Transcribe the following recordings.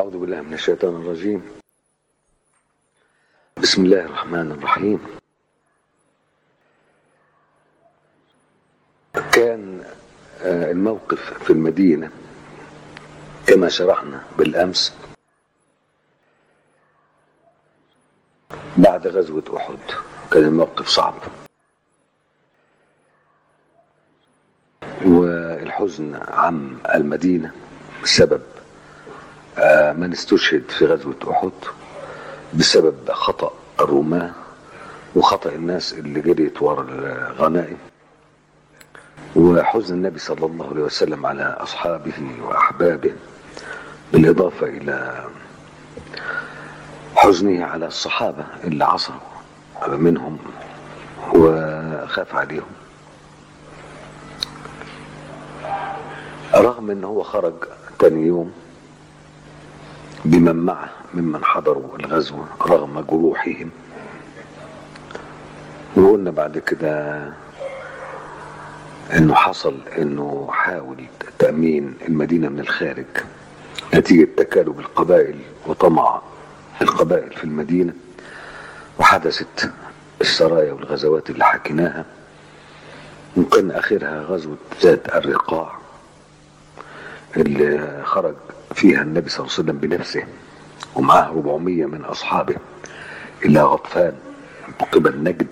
أعوذ بالله من الشيطان الرجيم بسم الله الرحمن الرحيم كان آه، الموقف في المدينة كما شرحنا بالأمس بعد غزوة أحد كان الموقف صعب والحزن عم المدينة بسبب آه، من استشهد في غزوة أحد بسبب خطأ الرماة وخطأ الناس اللي جريت ورا الغنائم وحزن النبي صلى الله عليه وسلم على أصحابه وأحبابه بالإضافة إلى حزنه على الصحابة اللي عصوا منهم وخاف عليهم رغم ان هو خرج تاني يوم بمن معه ممن حضروا الغزوة رغم جروحهم وقلنا بعد كده انه حصل انه حاول تأمين المدينة من الخارج نتيجة تكالب القبائل وطمع القبائل في المدينة وحدثت السرايا والغزوات اللي حكيناها وكان اخرها غزوة ذات الرقاع اللي خرج فيها النبي صلى الله عليه وسلم بنفسه ومعاه 400 من أصحابه إلى غطفان قبل نجد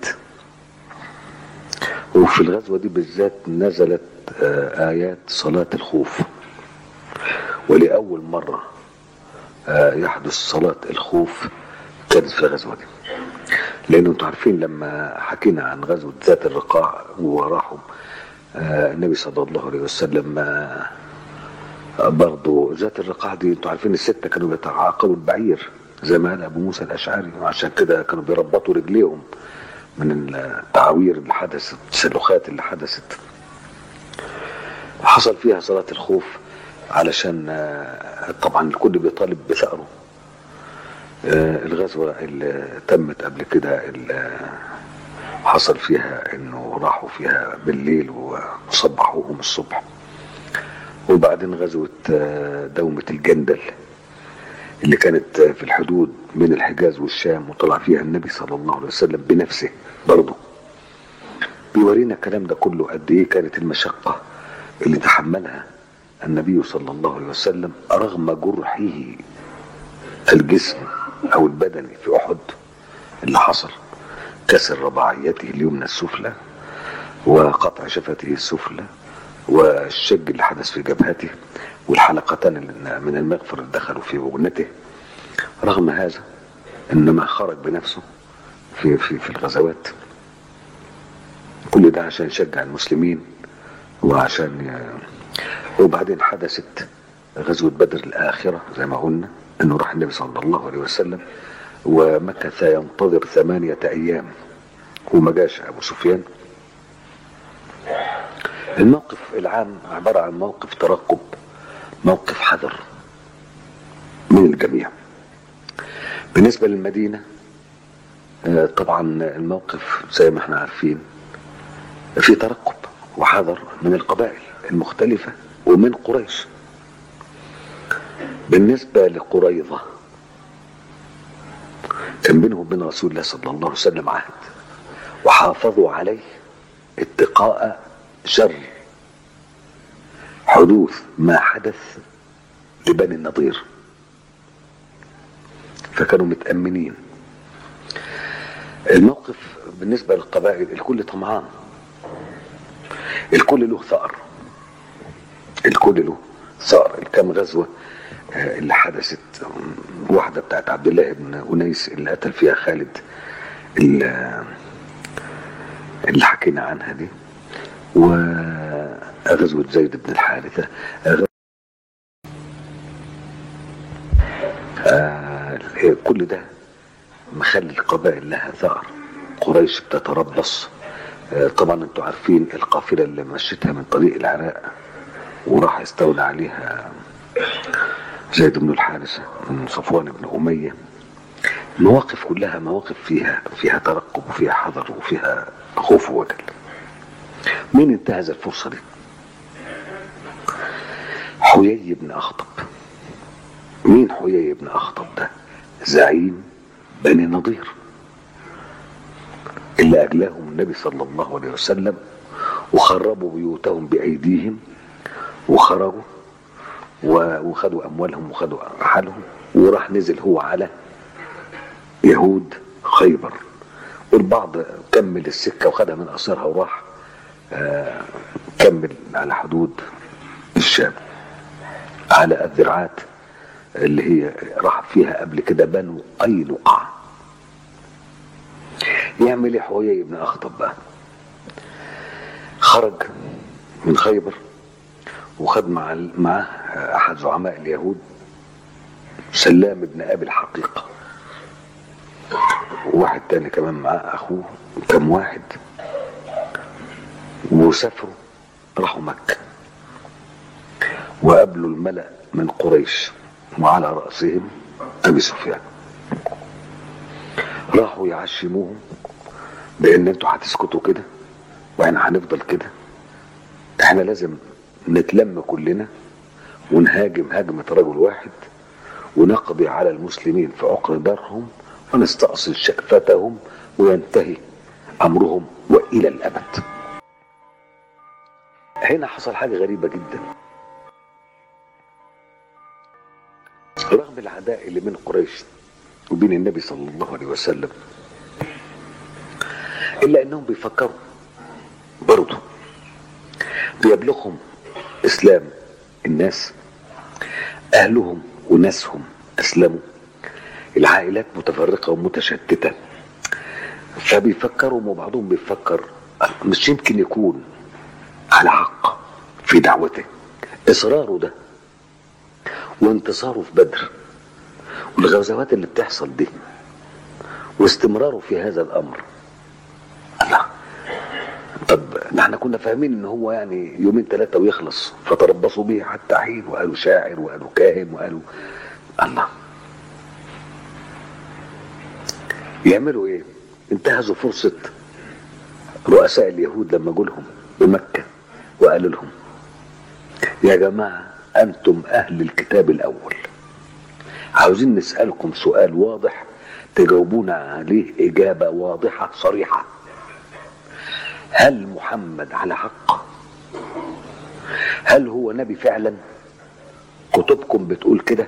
وفي الغزوة دي بالذات نزلت آه، آيات صلاة الخوف ولأول مرة آه، يحدث صلاة الخوف كانت في الغزوة دي لأنه انتوا عارفين لما حكينا عن غزوة ذات الرقاع وراحوا آه، النبي صلى الله عليه وسلم آه، برضه ذات الرقاع دي انتوا عارفين الستة كانوا بيتعاقبوا البعير زي ما قال ابو موسى الاشعري وعشان كده كانوا بيربطوا رجليهم من التعاوير اللي حدثت التسلخات اللي حدثت حصل فيها صلاة الخوف علشان آه، طبعا الكل بيطالب بثأره آه، الغزوة اللي تمت قبل كده اللي حصل فيها انه راحوا فيها بالليل وصبحوهم الصبح وبعدين غزوة آه، دومة الجندل اللي كانت آه، في الحدود بين الحجاز والشام وطلع فيها النبي صلى الله عليه وسلم بنفسه برضه بيورينا الكلام ده كله قد ايه كانت المشقة اللي تحملها النبي صلى الله عليه وسلم رغم جرحه الجسم او البدني في احد اللي حصل كسر رباعيته اليمنى السفلى وقطع شفته السفلى والشج اللي حدث في جبهته والحلقتان اللي من المغفر اللي دخلوا في بغنته رغم هذا انما خرج بنفسه في في في الغزوات كل ده عشان يشجع المسلمين وعشان ي... وبعدين حدثت غزوة بدر الآخرة زي ما قلنا انه راح النبي صلى الله عليه وسلم ومكث ينتظر ثمانية أيام وما جاش أبو سفيان الموقف العام عبارة عن موقف ترقب موقف حذر من الجميع بالنسبة للمدينة آه، طبعا الموقف زي ما احنا عارفين في ترقب وحذر من القبائل المختلفة ومن قريش بالنسبة لقريظة كان بينهم وبين رسول الله صلى الله عليه وسلم عهد وحافظوا عليه اتقاء شر حدوث ما حدث لبني النضير فكانوا متأمنين الموقف بالنسبة للقبائل الكل طمعان الكل له ثأر الكل له ثأر الكام غزوة آه، اللي حدثت آم، واحدة بتاعت عبد الله بن أنيس اللي قتل فيها خالد اللي اللي حكينا عنها دي وغزوة زيد بن الحارثة غ- آه، كل ده مخلي القبائل لها ثأر قريش بتتربص آه، طبعا انتوا عارفين القافلة اللي مشيتها من طريق العراق وراح يستولى عليها زيد بن الحارثة من صفوان بن أمية المواقف كلها مواقف فيها فيها ترقب وفيها حذر وفيها خوف ووجل مين انتهز الفرصة دي حيي بن أخطب مين مين حيي بن اخطب ده زعيم بني نضير اللي اجلاهم النبي صلى الله عليه وسلم وخربوا بيوتهم بايديهم وخرجوا و- وخدوا اموالهم وخدوا رحلهم وراح نزل هو على يهود خيبر والبعض كمل السكه وخدها من قصرها وراح آه، كمل على حدود الشام على الذراعات اللي هي راح فيها قبل كده بنو قينقاع يعمل ايه حويي بن اخطب بقى خرج من خيبر وخد مع معاه احد زعماء اليهود سلام بن ابي الحقيقه وواحد تاني كمان معاه اخوه كم واحد وسافروا راحوا مكه وقابلوا الملأ من قريش وعلى رأسهم أبي سفيان راحوا يعشموهم بأن انتوا هتسكتوا كده واحنا هنفضل كده احنا لازم نتلم كلنا ونهاجم هجمة رجل واحد ونقضي على المسلمين في عقر دارهم ونستأصل شأفتهم وينتهي أمرهم وإلى الأبد هنا حصل حاجة غريبة جدا رغم العداء اللي بين قريش وبين النبي صلى الله عليه وسلم إلا أنهم بيفكروا برضه بيبلغهم إسلام الناس أهلهم وناسهم أسلموا العائلات متفرقة ومتشتتة فبيفكروا وبعضهم بيفكر مش يمكن يكون على حق في دعوته إصراره ده وانتصاره في بدر والغزوات اللي بتحصل دي واستمراره في هذا الامر الله طب نحن كنا فاهمين ان هو يعني يومين ثلاثه ويخلص فتربصوا به حتى حين وقالوا شاعر وقالوا كاهن وقالوا الله يعملوا ايه انتهزوا فرصه رؤساء اليهود لما جولهم بمكه وقالوا لهم يا جماعه انتم اهل الكتاب الاول عاوزين نسالكم سؤال واضح تجاوبونا عليه اجابه واضحه صريحه هل محمد على حق هل هو نبي فعلا كتبكم بتقول كده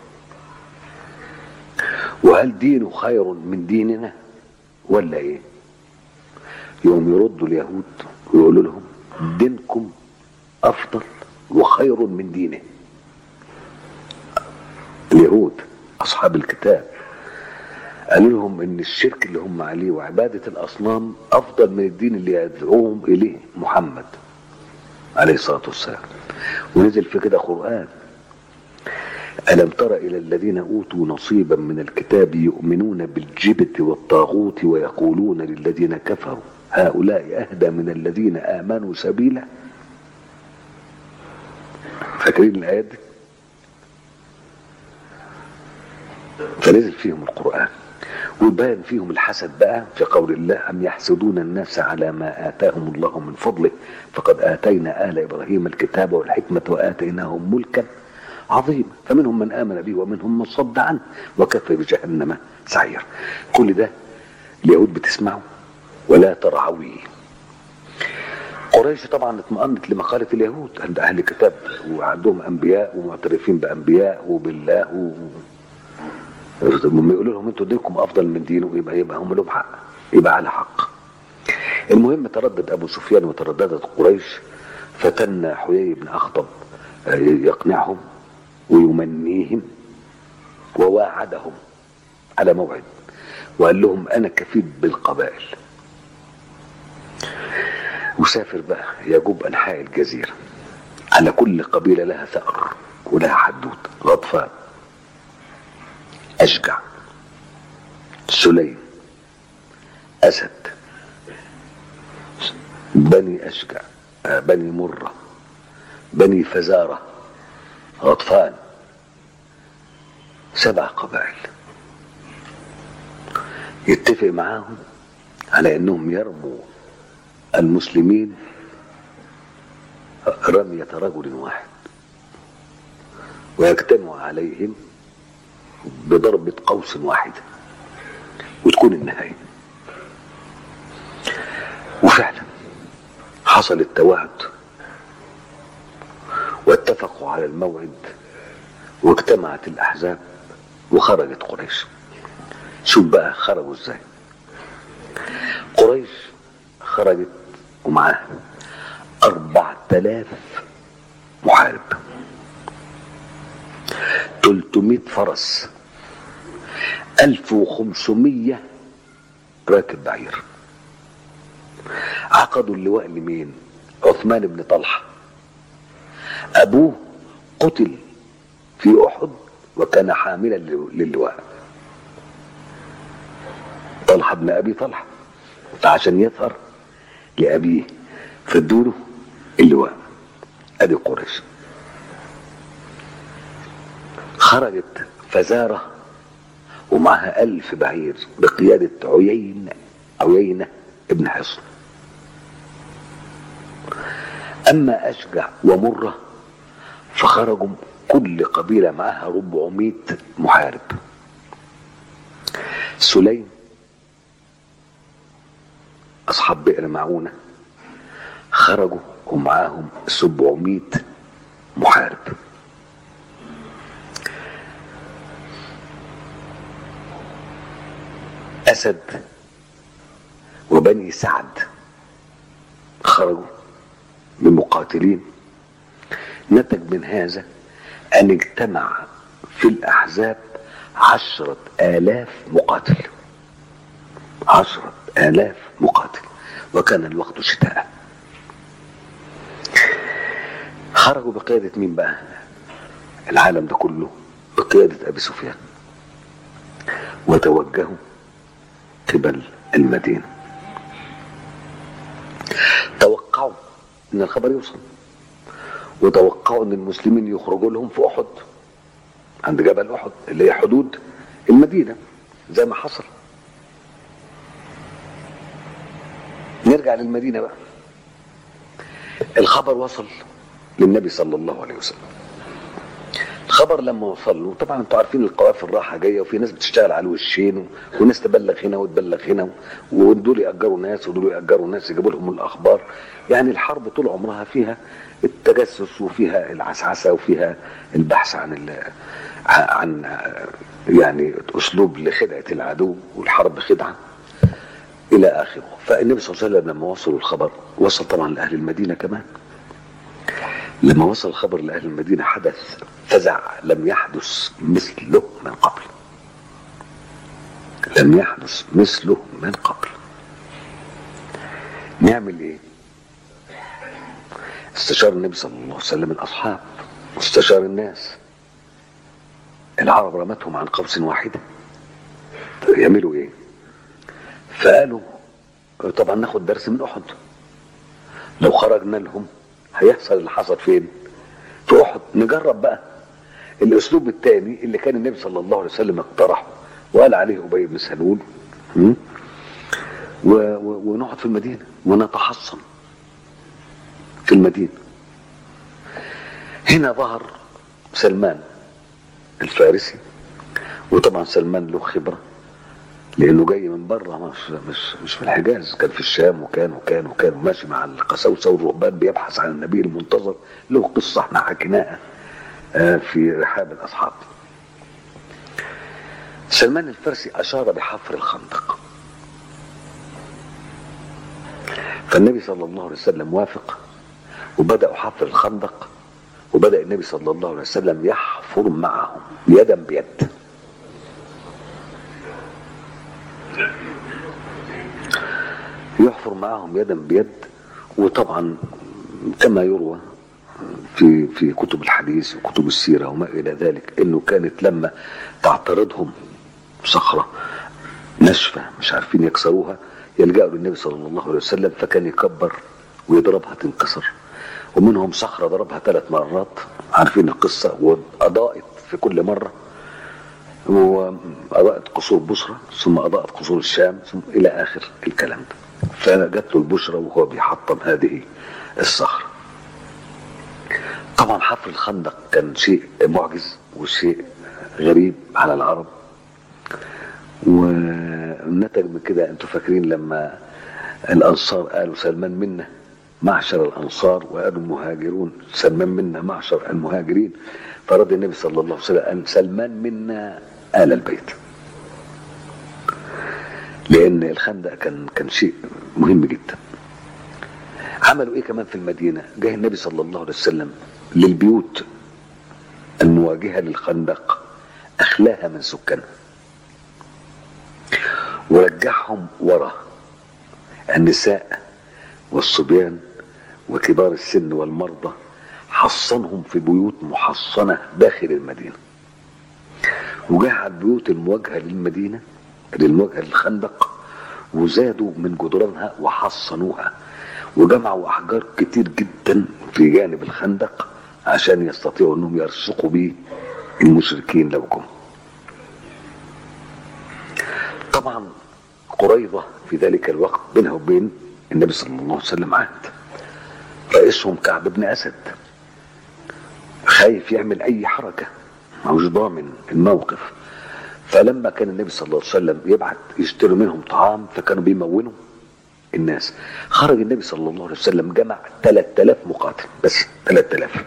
وهل دينه خير من ديننا ولا ايه يوم يردوا اليهود ويقولوا لهم دينكم افضل وخير من دينه اليهود اصحاب الكتاب قالوا لهم ان الشرك اللي هم عليه وعباده الاصنام افضل من الدين اللي يدعوهم اليه محمد عليه الصلاه والسلام ونزل في كده قران ألم تر إلى الذين أوتوا نصيبا من الكتاب يؤمنون بالجبت والطاغوت ويقولون للذين كفروا هؤلاء أهدى من الذين آمنوا سبيلا فاكرين الآيات دي فنزل فيهم القرآن وبان فيهم الحسد بقى في قول الله أم يحسدون الناس على ما آتاهم الله من فضله فقد آتينا آل إبراهيم الكتاب والحكمة وآتيناهم ملكا عظيما فمنهم من آمن به ومنهم من صد عنه وكفى بجهنم سعير كل ده اليهود بتسمعه ولا ترعويه قريش طبعا اطمأنت لمقالة اليهود عند أهل الكتاب وعندهم أنبياء ومعترفين بأنبياء وبالله و... لما يقولوا لهم انتوا دينكم افضل من دينه يبقى يبقى هم لهم حق يبقى على حق المهم تردد ابو سفيان وترددت قريش فتن حيي بن اخطب يقنعهم ويمنيهم وواعدهم على موعد وقال لهم انا كفيل بالقبائل وسافر بقى يجوب انحاء الجزيره على كل قبيله لها ثأر ولها حدود غطفان أشجع سليم أسد بني أشجع بني مرة بني فزارة غطفان سبع قبائل يتفق معاهم على انهم يرموا المسلمين رمية رجل واحد ويجتمع عليهم بضربة قوس واحدة وتكون النهاية وفعلا حصل التوعد واتفقوا على الموعد واجتمعت الأحزاب وخرجت قريش شوف بقى خرجوا ازاي قريش خرجت ومعاها أربعة آلاف محارب 300 فرس 1500 راكب بعير عقدوا اللواء لمين عثمان بن طلحة أبوه قتل في أحد وكان حاملا للواء طلحة بن أبي طلحة فعشان يظهر لأبيه فادوله اللواء أدي قريش خرجت فزارة ومعها ألف بعير بقيادة عيين عيينة ابن حصن أما أشجع ومرة فخرجوا كل قبيلة معها 400 محارب سليم أصحاب بئر معونة خرجوا ومعاهم 700 محارب أسد وبني سعد خرجوا بمقاتلين نتج من هذا أن اجتمع في الأحزاب عشرة آلاف مقاتل عشرة آلاف مقاتل وكان الوقت شتاء خرجوا بقيادة مين بقى العالم ده كله بقيادة أبي سفيان وتوجهوا قبل المدينة توقعوا ان الخبر يوصل وتوقعوا ان المسلمين يخرجوا لهم في احد عند جبل احد اللي هي حدود المدينة زي ما حصل نرجع للمدينة بقى الخبر وصل للنبي صلى الله عليه وسلم الخبر لما وصل له طبعا انتوا عارفين القوافل رايحه جايه وفي ناس بتشتغل على الوشين وناس تبلغ هنا وتبلغ هنا ودول ياجروا ناس ودول ياجروا ناس يجيبوا لهم الاخبار يعني الحرب طول عمرها فيها التجسس وفيها العسعسه وفيها البحث عن ال عن يعني اسلوب لخدعه العدو والحرب خدعه الى اخره فالنبي صلى الله عليه وسلم لما وصلوا الخبر وصل طبعا لاهل المدينه كمان لما وصل الخبر لأهل المدينة حدث فزع لم يحدث مثله من قبل لم يحدث مثله من قبل نعمل ايه استشار النبي صلى الله عليه وسلم الأصحاب واستشار الناس العرب رمتهم عن قوس واحدة يعملوا ايه فقالوا طبعا ناخد درس من أحد لو خرجنا لهم هيحصل اللي حصل فين في احد نجرب بقى الاسلوب الثاني اللي كان النبي صلى الله عليه وسلم اقترحه وقال عليه ابي بن سلول ونقعد في المدينه ونتحصن في المدينه هنا ظهر سلمان الفارسي وطبعا سلمان له خبره لانه جاي من بره مش مش مش في الحجاز كان في الشام وكان وكان وكان ماشي مع القساوسه والرهبان بيبحث عن النبي المنتظر له قصه احنا حكيناها في رحاب الاصحاب. سلمان الفارسي اشار بحفر الخندق. فالنبي صلى الله عليه وسلم وافق وبداوا حفر الخندق وبدا النبي صلى الله عليه وسلم يحفر معهم يدا بيد. يحفر معهم يدا بيد وطبعا كما يروى في في كتب الحديث وكتب السيره وما الى ذلك انه كانت لما تعترضهم صخره ناشفه مش عارفين يكسروها يلجأوا للنبي صلى الله عليه وسلم فكان يكبر ويضربها تنكسر ومنهم صخره ضربها ثلاث مرات عارفين القصه واضاءت في كل مره وأضاءت قصور بصرة ثم أضاءت قصور الشام ثم إلى آخر الكلام ده فجت له البشرى وهو بيحطم هذه الصخرة طبعا حفر الخندق كان شيء معجز وشيء غريب على العرب ونتج من كده انتوا فاكرين لما الانصار قالوا سلمان منا معشر الانصار وقالوا المهاجرون سلمان منا معشر المهاجرين فرد النبي صلى الله عليه وسلم قال سلمان منا آل البيت لأن الخندق كان كان شيء مهم جدا عملوا ايه كمان في المدينة جه النبي صلى الله عليه وسلم للبيوت المواجهة للخندق أخلاها من سكانها ورجعهم ورا النساء والصبيان وكبار السن والمرضى حصنهم في بيوت محصنة داخل المدينة وجعل البيوت المواجهة للمدينة للمواجهة للخندق وزادوا من جدرانها وحصنوها وجمعوا أحجار كتير جدا في جانب الخندق عشان يستطيعوا أنهم يرسقوا به المشركين لو جم طبعا قريضة في ذلك الوقت بينها وبين النبي صلى الله عليه وسلم عهد رئيسهم كعب بن أسد خايف يعمل أي حركة مش ضامن الموقف فلما كان النبي صلى الله عليه وسلم يبعت يشتروا منهم طعام فكانوا بيمونوا الناس خرج النبي صلى الله عليه وسلم جمع 3000 مقاتل بس 3000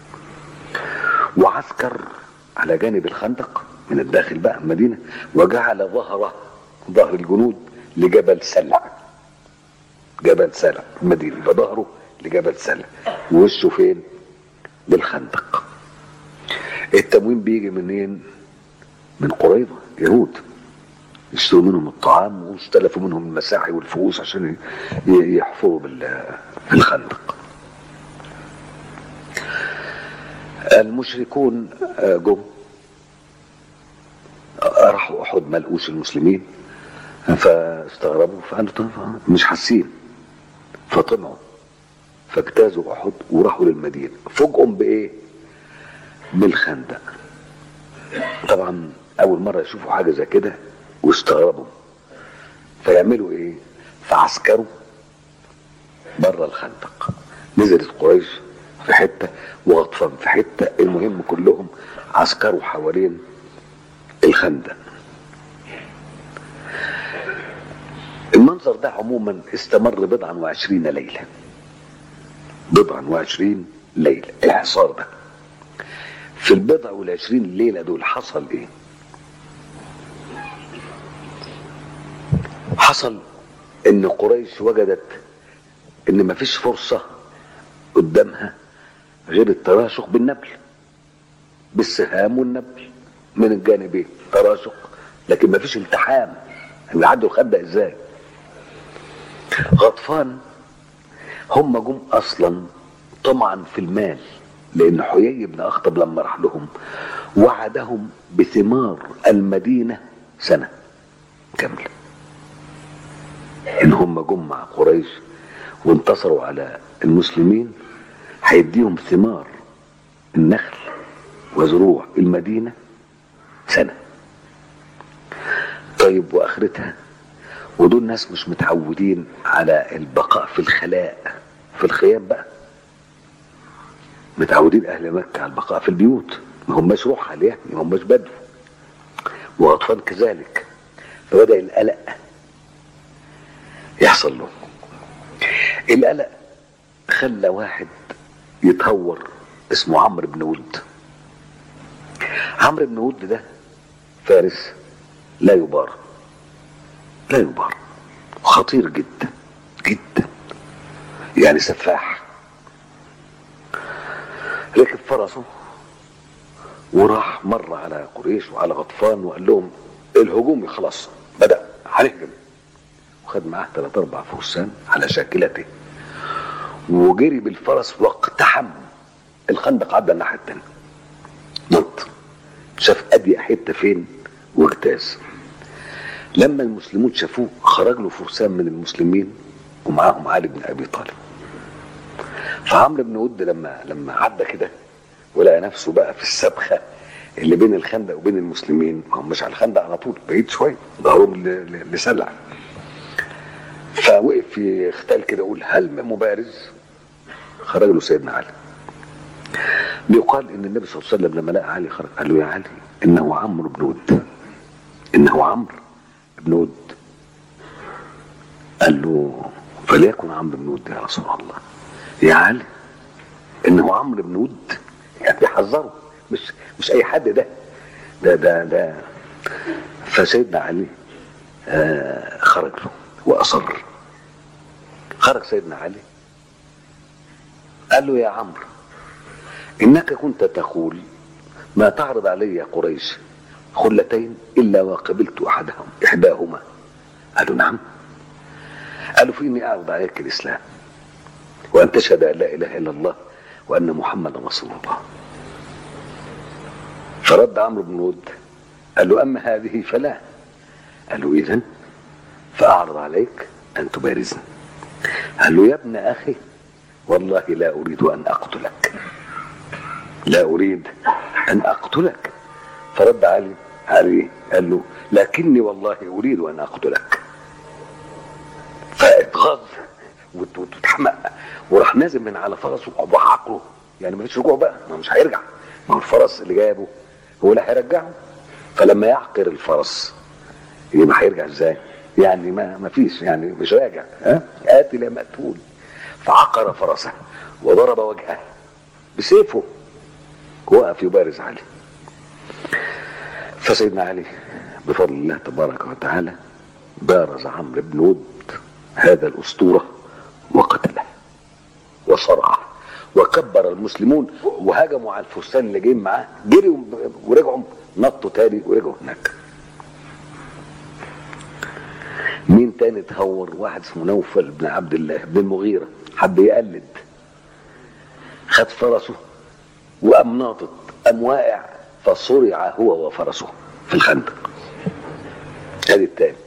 وعسكر على جانب الخندق من الداخل بقى المدينة وجعل ظهره ظهر الجنود لجبل سلع جبل سلع المدينة فظهره لجبل سلع ووشه فين للخندق التموين بيجي منين من قريظة يهود يشتروا منهم الطعام واستلفوا منهم المساعي والفؤوس عشان يحفروا بالخندق المشركون جم راحوا احد ما لقوش المسلمين فاستغربوا فقالوا طيب مش حاسين فطمعوا فاجتازوا احد وراحوا للمدينه فوجئوا بايه؟ بالخندق طبعا اول مره يشوفوا حاجه زي كده واستغربوا فيعملوا ايه؟ فعسكروا بره الخندق نزلت قريش في حته وغطفان في حته المهم كلهم عسكروا حوالين الخندق المنظر ده عموما استمر بضعا وعشرين ليلة بضعا وعشرين ليلة الحصار ده في البضع والعشرين ليلة دول حصل ايه حصل ان قريش وجدت ان مفيش فرصة قدامها غير التراشق بالنبل بالسهام والنبل من الجانبين تراشق لكن مفيش التحام يعدوا الخندق ازاي غطفان هم جم اصلا طمعا في المال لان حيي بن اخطب لما راح لهم وعدهم بثمار المدينه سنه كامله ان هم جم مع قريش وانتصروا على المسلمين هيديهم ثمار النخل وزروع المدينه سنه طيب واخرتها ودول ناس مش متعودين على البقاء في الخلاء في الخيام بقى متعودين اهل مكه على البقاء في البيوت ما هماش رحل يعني ما هماش بدو واطفال كذلك فبدا القلق يحصل له القلق خلى واحد يتهور اسمه عمرو بن ود عمرو بن ود ده فارس لا يبار لا يبار خطير جدا جدا يعني سفاح ركب فرسه وراح مر على قريش وعلى غطفان وقال لهم الهجوم خلاص بدأ هنهجم وخد معاه ثلاث اربع فرسان على شاكلته وجري بالفرس واقتحم الخندق عدى الناحيه الثانيه نط شاف اضيق حته فين واجتاز لما المسلمون شافوه خرج له فرسان من المسلمين ومعاهم علي بن ابي طالب فعمرو بن ود لما لما عدى كده ولقى نفسه بقى في السبخه اللي بين الخندق وبين المسلمين ما هم مش على الخندق على طول بعيد شويه ظهرهم لسلع فوقف في اختال كده يقول هل من مبارز خرج له سيدنا علي بيقال ان النبي صلى الله عليه وسلم لما لقى علي خرج قال له يا علي انه عمرو بن ود انه عمرو بن ود قال له فليكن عمرو بن ود يا رسول الله يا علي انه عمرو بن ود يعني بيحذره مش مش اي حد ده ده ده ده فسيدنا علي آه خرج له واصر خرج سيدنا علي قال له يا عمرو انك كنت تقول ما تعرض علي قريش خلتين الا وقبلت احدهم احداهما قالوا نعم قالوا فاني اعرض عليك الاسلام وان تشهد ان لا اله الا الله وان محمدا رسول الله فرد عمرو بن ود قال له اما هذه فلا قال له اذا فاعرض عليك ان تبارزني قال له يا ابن اخي والله لا اريد ان اقتلك لا اريد ان اقتلك فرد علي علي قال له لكني والله اريد ان اقتلك فاتغاظ واتحمق وراح نازل من على فرسه وعقله يعني مفيش رجوع بقى ما مش هيرجع ما هو الفرس اللي جابه هو اللي هيرجعه فلما يعقر الفرس يبقى هيرجع ازاي؟ يعني ما ما فيش يعني مش راجع ها قاتل يا مقتول فعقر فرسه وضرب وجهه بسيفه وقف يبارز علي فسيدنا علي بفضل الله تبارك وتعالى بارز عمرو بن ود هذا الاسطوره وقتله وصرعه وكبر المسلمون وهجموا على الفرسان اللي جايين معاه جريوا ورجعوا نطوا تاني ورجعوا هناك مين تاني تهور واحد اسمه نوفل بن عبد الله بن المغيرة حب يقلد خد فرسه وقام ناطط قام واقع فصرع هو وفرسه في الخندق ادي التاني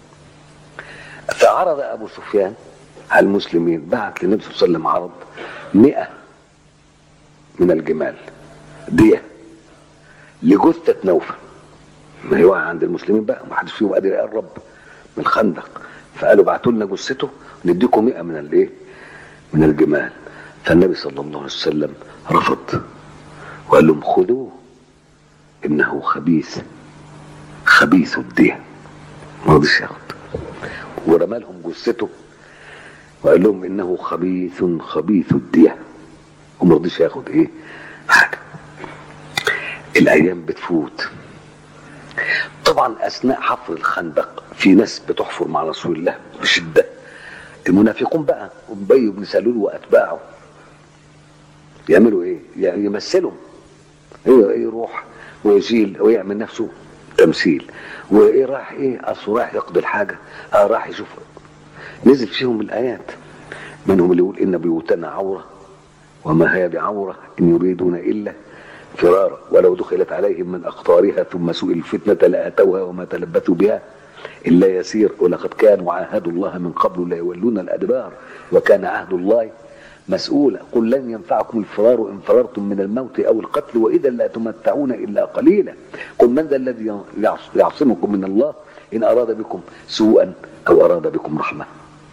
فعرض ابو سفيان على المسلمين بعت للنبي صلى الله عليه وسلم عرض مئة من الجمال دية لجثة نوفل ما هي عند المسلمين بقى ما حدش فيهم قادر يقرب من الخندق فقالوا بعتوا لنا جثته نديكم 100 من الايه؟ من الجمال فالنبي صلى الله عليه وسلم رفض وقال لهم خذوه انه خبيث خبيث الدين ما رضيش ياخد ورمى لهم جثته وقال لهم انه خبيث خبيث الدية وما رضيش ياخد ايه حاجه الايام بتفوت طبعا اثناء حفر الخندق في ناس بتحفر مع رسول الله بشده المنافقون بقى ابي بن سلول واتباعه يعملوا ايه؟ يعني يمثلوا يروح ويشيل ويعمل نفسه تمثيل وايه راح ايه اصله راح يقضي الحاجه اه راح يشوف نزل فيهم الايات منهم اللي يقول ان بيوتنا عوره وما هي بعوره ان يريدون الا فرارا ولو دخلت عليهم من اقطارها ثم سئل الفتنه لاتوها وما تلبثوا بها الا يسير ولقد كانوا عاهدوا الله من قبل لا يولون الادبار وكان عهد الله مسؤولا قل لن ينفعكم الفرار ان فررتم من الموت او القتل واذا لا تمتعون الا قليلا قل من ذا الذي يعصمكم من الله ان اراد بكم سوءا او اراد بكم رحمه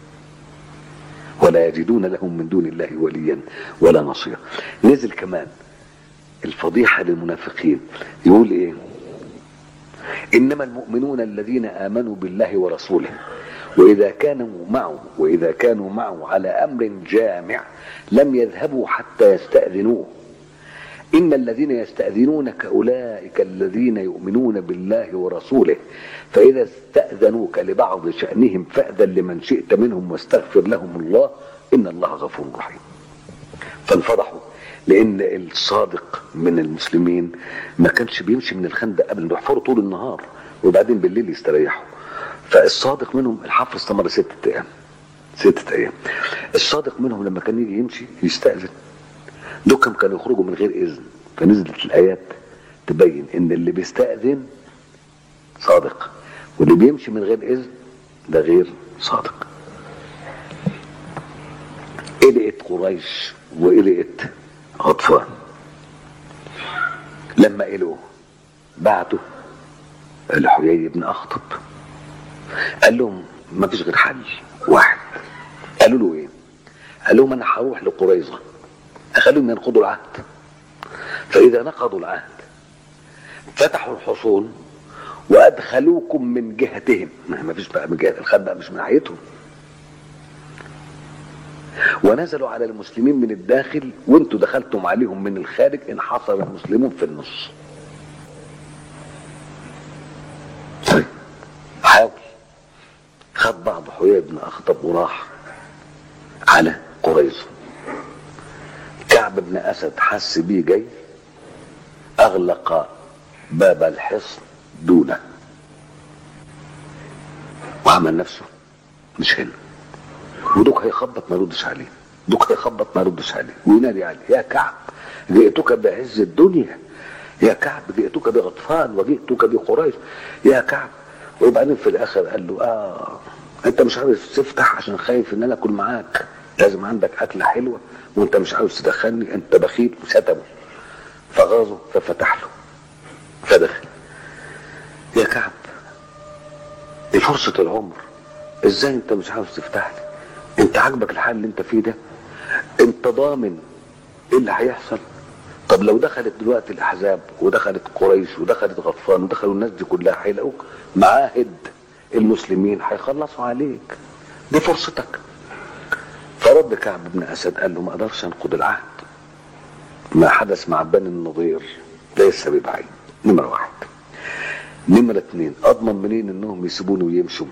ولا يجدون لهم من دون الله وليا ولا نصيرا نزل كمان الفضيحه للمنافقين يقول ايه انما المؤمنون الذين امنوا بالله ورسوله واذا كانوا معه واذا كانوا معه على امر جامع لم يذهبوا حتى يستاذنوه ان الذين يستاذنونك اولئك الذين يؤمنون بالله ورسوله فاذا استاذنوك لبعض شانهم فاذن لمن شئت منهم واستغفر لهم الله ان الله غفور رحيم فانفضحوا لان الصادق من المسلمين ما كانش بيمشي من الخندق قبل يحفروا طول النهار وبعدين بالليل يستريحوا فالصادق منهم الحفر استمر ستة ايام ستة ايام الصادق منهم لما كان يجي يمشي يستأذن دول كانوا يخرجوا من غير اذن فنزلت الايات تبين ان اللي بيستأذن صادق واللي بيمشي من غير اذن ده غير صادق قلقت قريش وقلقت غطفان لما قلقوا بعتوا لحيي بن اخطب قال لهم ما فيش غير حل واحد قالوا له ايه قال لهم انا هروح لقريظه اخليهم ينقضوا العهد فإذا نقضوا العهد فتحوا الحصون وأدخلوكم من جهتهم ما فيش بقى من جهة الخد بقى مش من ناحيتهم ونزلوا على المسلمين من الداخل وانتوا دخلتم عليهم من الخارج انحصر المسلمون في النص طيب حاول خد بعض حيي بن اخطب وراح على قريظه كعب بن اسد حس بيه جاي اغلق باب الحصن دونه وعمل نفسه مش هنا ودوك هيخبط ما يردش عليه دوك هيخبط ما يردش عليه وينادي عليه يا كعب جئتك بعز الدنيا يا كعب جئتك بغطفان وجئتك بقريش يا كعب وبعدين في الاخر قال له اه انت مش عاوز تفتح عشان خايف ان انا اكل معاك لازم عندك اكله حلوه وانت مش عاوز تدخلني انت بخيل وشتمه فغاظه ففتح له فدخل يا كعب دي فرصه العمر ازاي انت مش عاوز تفتح لي انت عاجبك الحال اللي انت فيه ده انت ضامن ايه اللي هيحصل طب لو دخلت دلوقتي الاحزاب ودخلت قريش ودخلت غطفان ودخلوا الناس دي كلها هيلاقوك معاهد المسلمين هيخلصوا عليك دي فرصتك فرد كعب بن اسد قال له ما اقدرش انقض العهد ما حدث مع بني النضير ليس ببعيد نمرة واحد نمرة اتنين اضمن منين انهم يسيبوني ويمشوا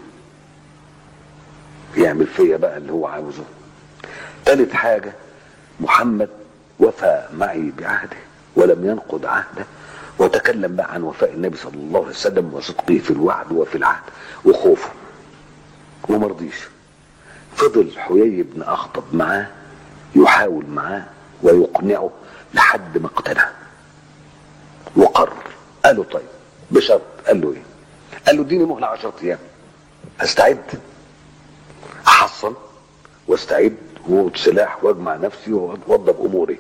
يعمل فيا بقى اللي هو عاوزه تالت حاجة محمد وفى معي بعهده ولم ينقض عهده وتكلم بقى عن وفاء النبي صلى الله عليه وسلم وصدقه في الوعد وفي العهد وخوفه ومرضيش فضل حيي بن اخطب معاه يحاول معاه ويقنعه لحد ما اقتنع وقرر قال له طيب بشرط قال له ايه قال له اديني مهله 10 ايام استعد احصن واستعد وسلاح واجمع نفسي واوضب اموري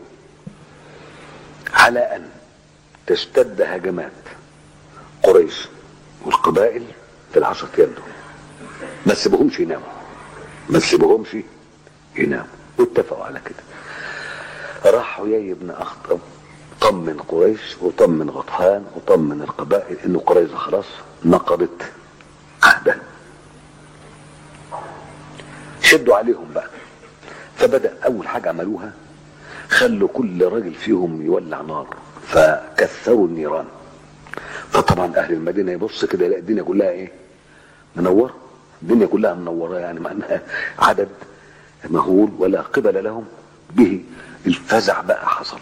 على ان تشتد هجمات قريش والقبائل في العشر ايام دول ما تسيبهمش يناموا ما تسيبهمش يناموا واتفقوا على كده راح حيي بن اخطب طمن قريش وطمن غطفان وطمن القبائل انه قريش خلاص نقضت عهدها شدوا عليهم بقى فبدأ أول حاجة عملوها خلوا كل راجل فيهم يولع نار فكثروا النيران فطبعا أهل المدينة يبص كده يلاقي الدنيا كلها إيه منورة الدنيا كلها منورة يعني معناها عدد مهول ولا قبل لهم به الفزع بقى حصل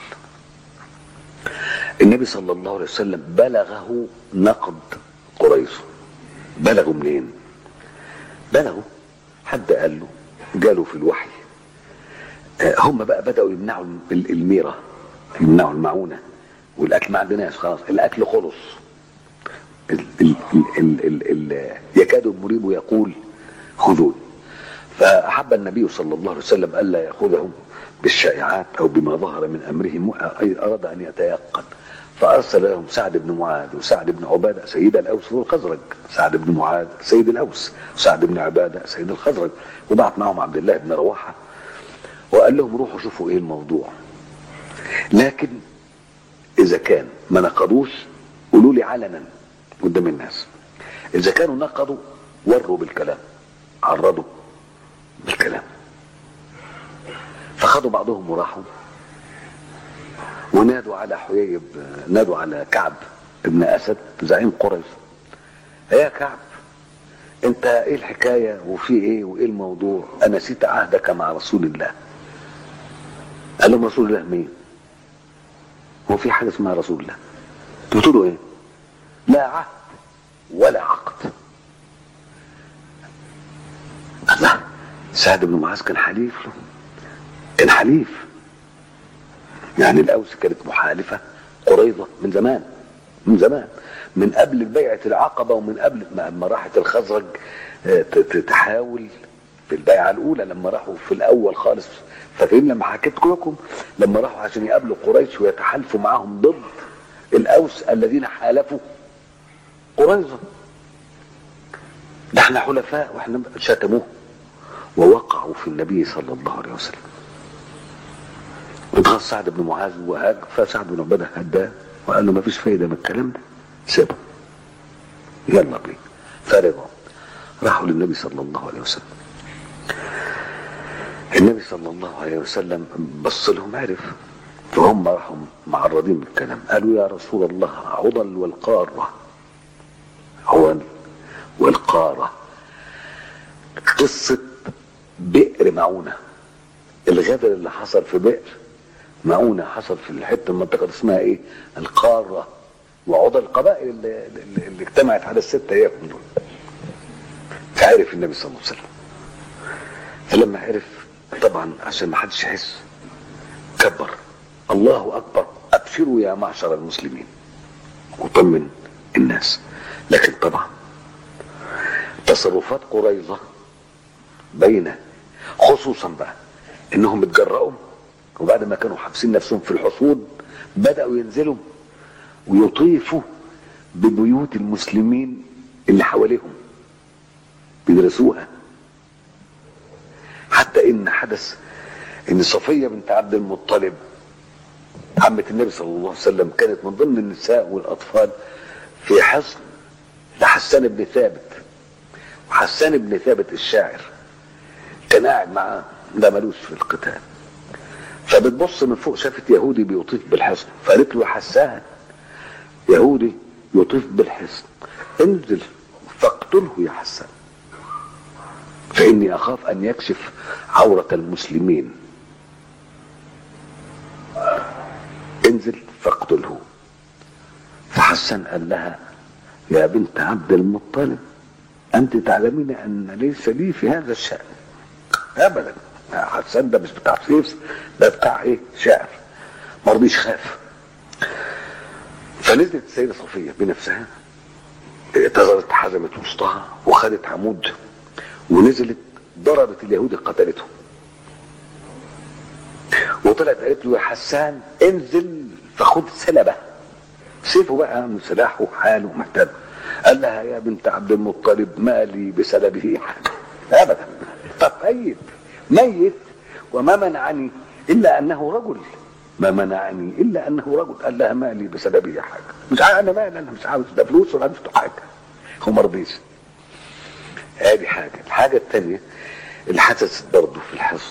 النبي صلى الله عليه وسلم بلغه نقد قريش بلغوا منين بلغوا حد قال له جاله في الوحي هم بقى بدأوا يمنعوا الميرة يمنعوا المعونة والأكل ما عندناش خلاص الأكل خلص ال ال ال ال ال يكاد المريب يقول خذون فأحب النبي صلى الله عليه وسلم ألا يأخذهم بالشائعات أو بما ظهر من أمرهم أراد أن يتيقن فأرسل لهم سعد بن معاذ وسعد بن عبادة سيد الأوس والخزرج سعد بن معاذ سيد الأوس سعد بن عبادة سيد الخزرج وبعت معهم عبد الله بن رواحة وقال لهم روحوا شوفوا ايه الموضوع لكن اذا كان ما نقضوش قولوا لي علنا قدام الناس اذا كانوا نقضوا وروا بالكلام عرضوا بالكلام فخدوا بعضهم وراحوا ونادوا على حيي نادوا على كعب ابن اسد زعيم قريش يا كعب انت ايه الحكايه وفي ايه وايه الموضوع انا نسيت عهدك مع رسول الله قال لهم رسول الله مين هو في حاجه اسمها رسول الله قلت له ايه لا عهد ولا عقد الله سعد بن معاذ كان حليف له كان حليف يعني الاوس كانت محالفه قريضه من زمان من زمان من قبل بيعه العقبه ومن قبل ما راحت الخزرج تحاول في البيعه الاولى لما راحوا في الاول خالص فاكرين لما حكيت لكم لما راحوا عشان يقابلوا قريش ويتحالفوا معاهم ضد الاوس الذين حالفوا قريظه ده احنا حلفاء واحنا شتموه ووقعوا في النبي صلى الله عليه وسلم اتغاظ سعد بن معاذ وهاج فسعد بن عباده هداه وقال له ما فيش فايده من الكلام ده سيبه يلا بينا فرجعوا راحوا للنبي صلى الله عليه وسلم النبي صلى الله عليه وسلم بص لهم عرف فهم راحوا معرضين بالكلام قالوا يا رسول الله عضل والقارة عضل والقارة قصة بئر معونة الغدر اللي حصل في بئر معونة حصل في الحتة المنطقة اللي اسمها ايه القارة وعضل القبائل اللي, اللي, اللي اجتمعت على الستة ايام دول فعرف النبي صلى الله عليه وسلم فلما عرف طبعا عشان ما حدش يحس كبر الله اكبر ابشروا يا معشر المسلمين وطمن الناس لكن طبعا تصرفات قريظه بين خصوصا بقى انهم اتجرأوا وبعد ما كانوا حابسين نفسهم في الحصون بدأوا ينزلوا ويطيفوا ببيوت المسلمين اللي حواليهم بيدرسوها حتى ان حدث ان صفية بنت عبد المطلب عمة النبي صلى الله عليه وسلم كانت من ضمن النساء والاطفال في حصن لحسان بن ثابت وحسان بن ثابت الشاعر كان قاعد معاه ده ملوش في القتال فبتبص من فوق شافت يهودي بيطيف بالحصن فقالت له يا حسان يهودي يطيف بالحصن انزل فاقتله يا حسان فاني اخاف ان يكشف عورة المسلمين انزل فاقتله فحسان قال لها يا بنت عبد المطلب انت تعلمين ان ليس لي في هذا الشأن ابدا حسان ده مش بتاع سيف ده بتاع ايه شعر ما رضيش خاف فنزلت السيدة صفية بنفسها اعتذرت حزمت وسطها وخدت عمود ونزلت ضربت اليهودي قتلته وطلعت قالت له يا حسان انزل فخد سلبه سيفه بقى من سلاحه حاله محتاج قال لها يا بنت عبد المطلب ما لي بسلبه حاجه ابدا طب طيب ميت وما منعني الا انه رجل ما منعني الا انه رجل قال لها مالي بسببه حاجه مش عارف انا مالي انا مش عاوز ده فلوس ولا عاوز حاجه هو ما رضيش ادي حاجه الحاجه الثانيه اللي حدثت برضه في الحصن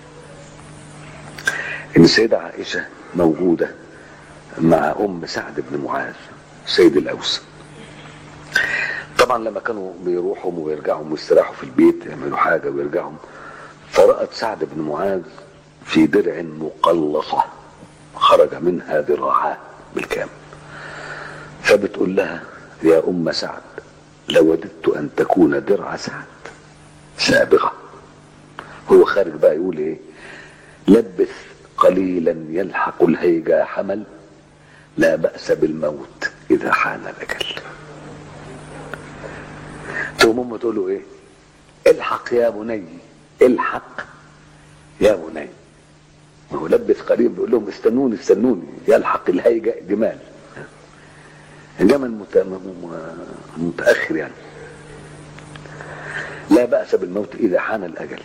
ان السيده عائشه موجوده مع ام سعد بن معاذ سيد الاوس طبعا لما كانوا بيروحوا ويرجعوا ويستراحوا في البيت يعملوا حاجه ويرجعوا فرأت سعد بن معاذ في درع مقلصة خرج منها ذراعاه بالكامل فبتقول لها يا أم سعد لوددت أن تكون درع سعد سابغة هو خارج بقى يقول ايه لبث قليلا يلحق الهيجا حمل لا بأس بالموت إذا حان الأجل تقوم أمه تقول له إيه الحق يا بني الحق يا بني ما هو لبس قريب بيقول لهم استنوني استنوني يلحق الهيجة جمال جمل مت... متأخر يعني لا بأس بالموت إذا حان الأجل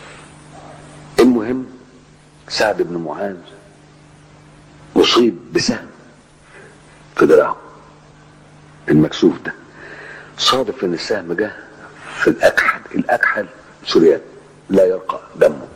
المهم سعد بن معاذ أصيب بسهم في دراعه المكسوف ده صادف ان السهم جه في الاكحل الاكحل سريان لا يرقى دمه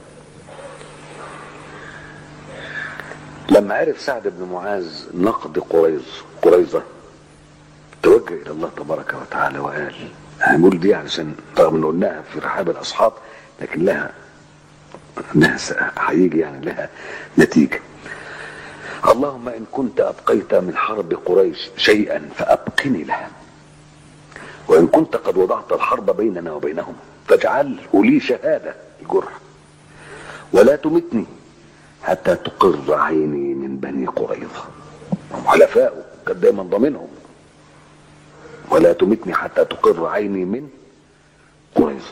لما عرف سعد بن معاذ نقد قريظ قريظة توجه الى الله تبارك وتعالى وقال هنقول دي علشان رغم ان قلناها في رحاب الاصحاب لكن لها لها هيجي يعني لها نتيجه اللهم ان كنت ابقيت من حرب قريش شيئا فابقني لها وان كنت قد وضعت الحرب بيننا وبينهم فاجعله لي شهاده الجرح ولا تمتني حتى تقر عيني من بني قريظه هم حلفاء كان دايما ضامنهم ولا تمتني حتى تقر عيني من قريظه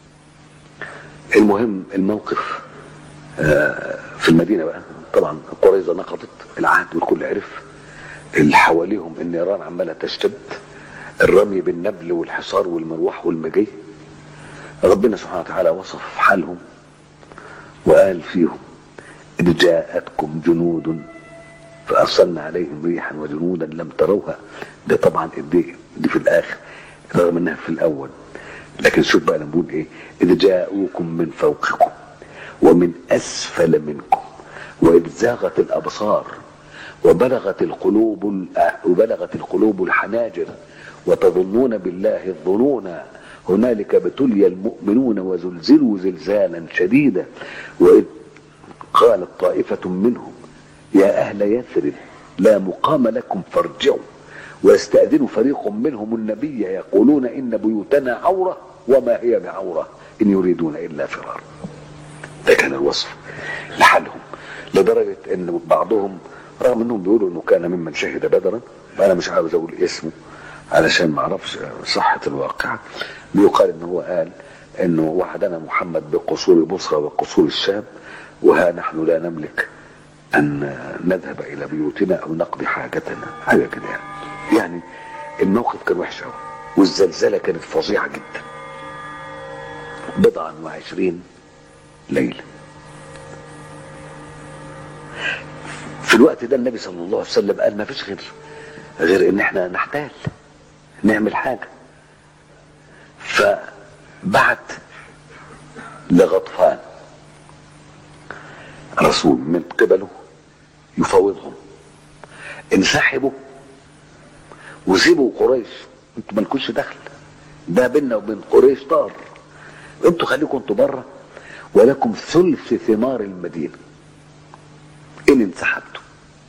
المهم الموقف في المدينه بقى طبعا قريظه نقضت العهد والكل عرف اللي حواليهم النيران عماله تشتد الرمي بالنبل والحصار والمروح والمجي ربنا سبحانه وتعالى وصف حالهم وقال فيهم إذ جاءتكم جنود فأرسلنا عليهم ريحا وجنودا لم تروها ده طبعا دي, دي في الآخر رغم إنها في الأول لكن شوف بقى لما بقول إيه إذ جاءوكم من فوقكم ومن أسفل منكم وإذ زاغت الأبصار وبلغت القلوب وبلغت القلوب الحناجر وتظنون بالله الظنون هنالك ابتلي المؤمنون وزلزلوا زلزالا شديدا وإذ قالت طائفة منهم يا أهل يثرب لا مقام لكم فارجعوا ويستأذن فريق منهم النبي يقولون إن بيوتنا عورة وما هي بعورة إن يريدون إلا فرارا ده كان الوصف لحالهم لدرجة ان بعضهم رغم انهم بيقولوا انه كان ممن شهد بدرا فانا مش عاوز اقول اسمه علشان ما اعرفش صحة الواقع بيقال ان هو قال انه وعدنا محمد بقصور بصرى وقصور الشام وها نحن لا نملك ان نذهب الى بيوتنا او نقضي حاجتنا حاجه كده يعني يعني الموقف كان وحش قوي والزلزله كانت فظيعه جدا بضعا وعشرين ليله في الوقت ده النبي صلى الله عليه وسلم قال ما فيش غير غير ان احنا نحتال نعمل حاجه فبعت لغطفان رسول من قبله يفاوضهم انسحبوا وسيبوا قريش انتوا مالكوش دخل ده بيننا وبين قريش طار انتوا خليكم انتوا بره ولكم ثلث ثمار المدينه ان انسحبتوا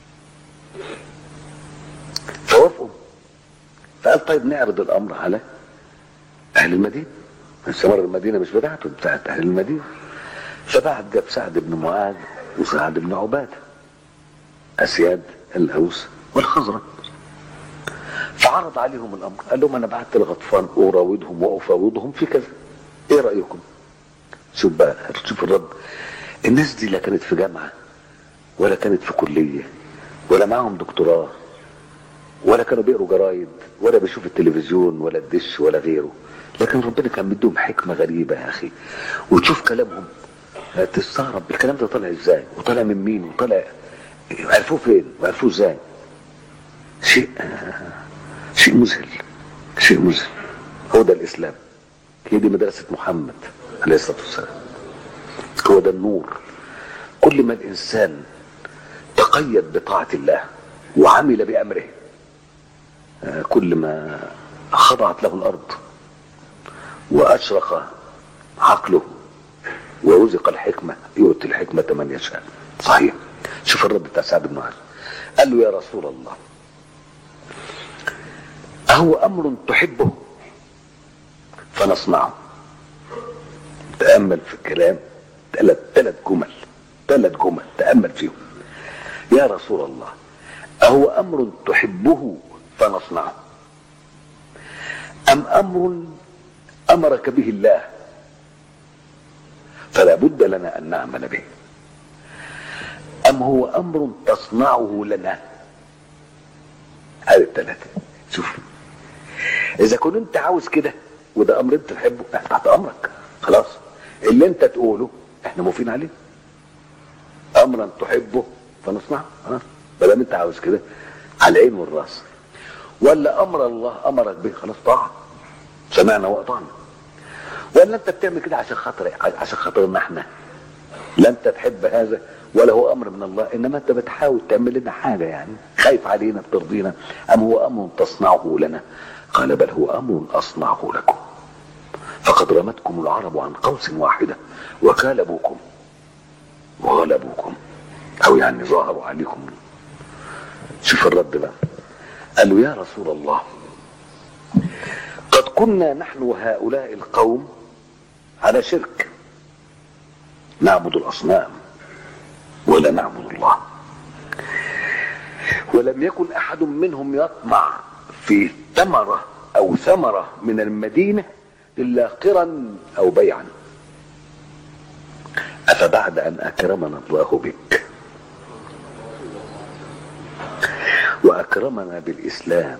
فوافقوا فقال طيب نعرض الامر على اهل المدينه ثمار المدينه مش بتاعته بتاعت اهل المدينه فبعد جاب سعد بن معاذ وسعد بن عباده اسياد الاوس والخزرج فعرض عليهم الامر قال لهم انا بعت لغطفان اراودهم وافاوضهم في كذا ايه رايكم شوف بقى شوف الرد الناس دي لا كانت في جامعه ولا كانت في كليه ولا معاهم دكتوراه ولا كانوا بيقروا جرايد ولا بيشوفوا التلفزيون ولا الدش ولا غيره لكن ربنا كان مديهم حكمه غريبه يا اخي وتشوف كلامهم تستغرب الكلام ده طالع ازاي وطالع من مين وطالع عرفوه فين وعرفوه ازاي شيء شيء مذهل شيء مذهل هو ده الاسلام هي دي مدرسه محمد عليه الصلاه والسلام هو ده النور كل ما الانسان تقيد بطاعه الله وعمل بامره كل ما خضعت له الارض واشرق عقله ورزق الحكمه يؤتي الحكمه من يشاء صحيح شوف الرد بتاع سعد بن معاذ قال له يا رسول الله أهو أمر تحبه فنصنعه تأمل في الكلام ثلاث ثلاث جمل ثلاث جمل تأمل فيهم يا رسول الله أهو أمر تحبه فنصنعه أم أمر أمرك به الله فلا بد لنا أن نعمل به أم هو أمر تصنعه لنا هذه الثلاثة شوف إذا كنت أنت عاوز كده وده أمر أنت تحبه احنا تحت أمرك خلاص اللي أنت تقوله احنا موافقين عليه أمرا تحبه فنصنعه خلاص ما دام أنت عاوز كده على العين والراس ولا أمر الله أمرك به خلاص طاعة سمعنا وأطعنا ولا أنت بتعمل كده عشان خاطر عشان خاطرنا احنا لا أنت تحب هذا ولا هو امر من الله انما انت بتحاول تعمل لنا حاجه يعني خايف علينا بترضينا ام هو امر تصنعه لنا قال بل هو امر اصنعه لكم فقد رمتكم العرب عن قوس واحده وكالبوكم وغلبوكم او يعني ظاهروا عليكم شوف الرد بقى قالوا يا رسول الله قد كنا نحن وهؤلاء القوم على شرك نعبد الاصنام ولا نعبد الله ولم يكن احد منهم يطمع في ثمره او ثمره من المدينه الا قرا او بيعا افبعد ان اكرمنا الله بك واكرمنا بالاسلام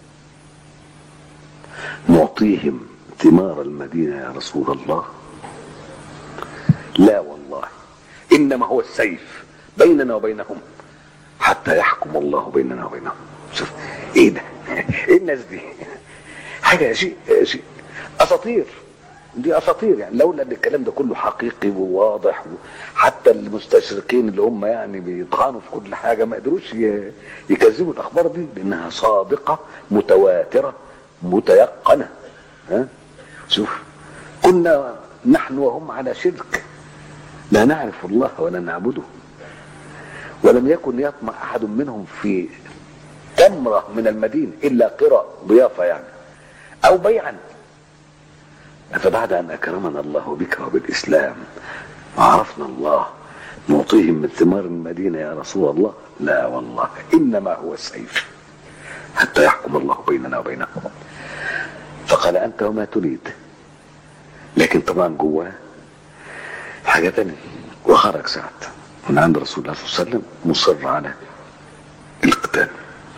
نعطيهم ثمار المدينه يا رسول الله لا والله انما هو السيف بيننا وبينهم حتى يحكم الله بيننا وبينهم شوف ايه ده ايه الناس دي حاجه شيء شيء اساطير دي اساطير يعني لولا ان الكلام ده كله حقيقي وواضح حتى المستشرقين اللي هم يعني بيطعنوا في كل حاجه ما قدروش ي- يكذبوا الاخبار دي لانها صادقه متواتره متيقنه ها شوف كنا نحن وهم على شرك لا نعرف الله ولا نعبده ولم يكن يطمع احد منهم في تمره من المدينه الا قرى ضيافه يعني او بيعا فبعد ان اكرمنا الله بك وبالاسلام وعرفنا الله نعطيهم من ثمار المدينه يا رسول الله لا والله انما هو السيف حتى يحكم الله بيننا وبينهم فقال انت وما تريد لكن طبعا جواه حاجه تانية وخرج سعد من عند رسول الله صلى الله عليه وسلم مصر على القتال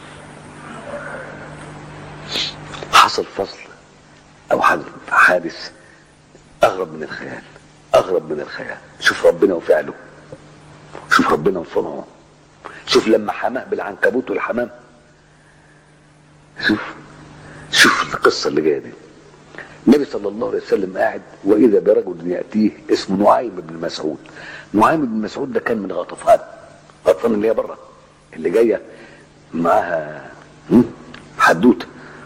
حصل فصل او حدث حادث اغرب من الخيال اغرب من الخيال شوف ربنا وفعله شوف ربنا وصنعه شوف لما حماه بالعنكبوت والحمام شوف شوف القصه اللي جايه دي النبي صلى الله عليه وسلم قاعد واذا برجل ياتيه اسمه نعيم بن مسعود نعيم بن مسعود ده كان من غطفان غطفان اللي هي بره اللي جايه معاها هم؟ حدوته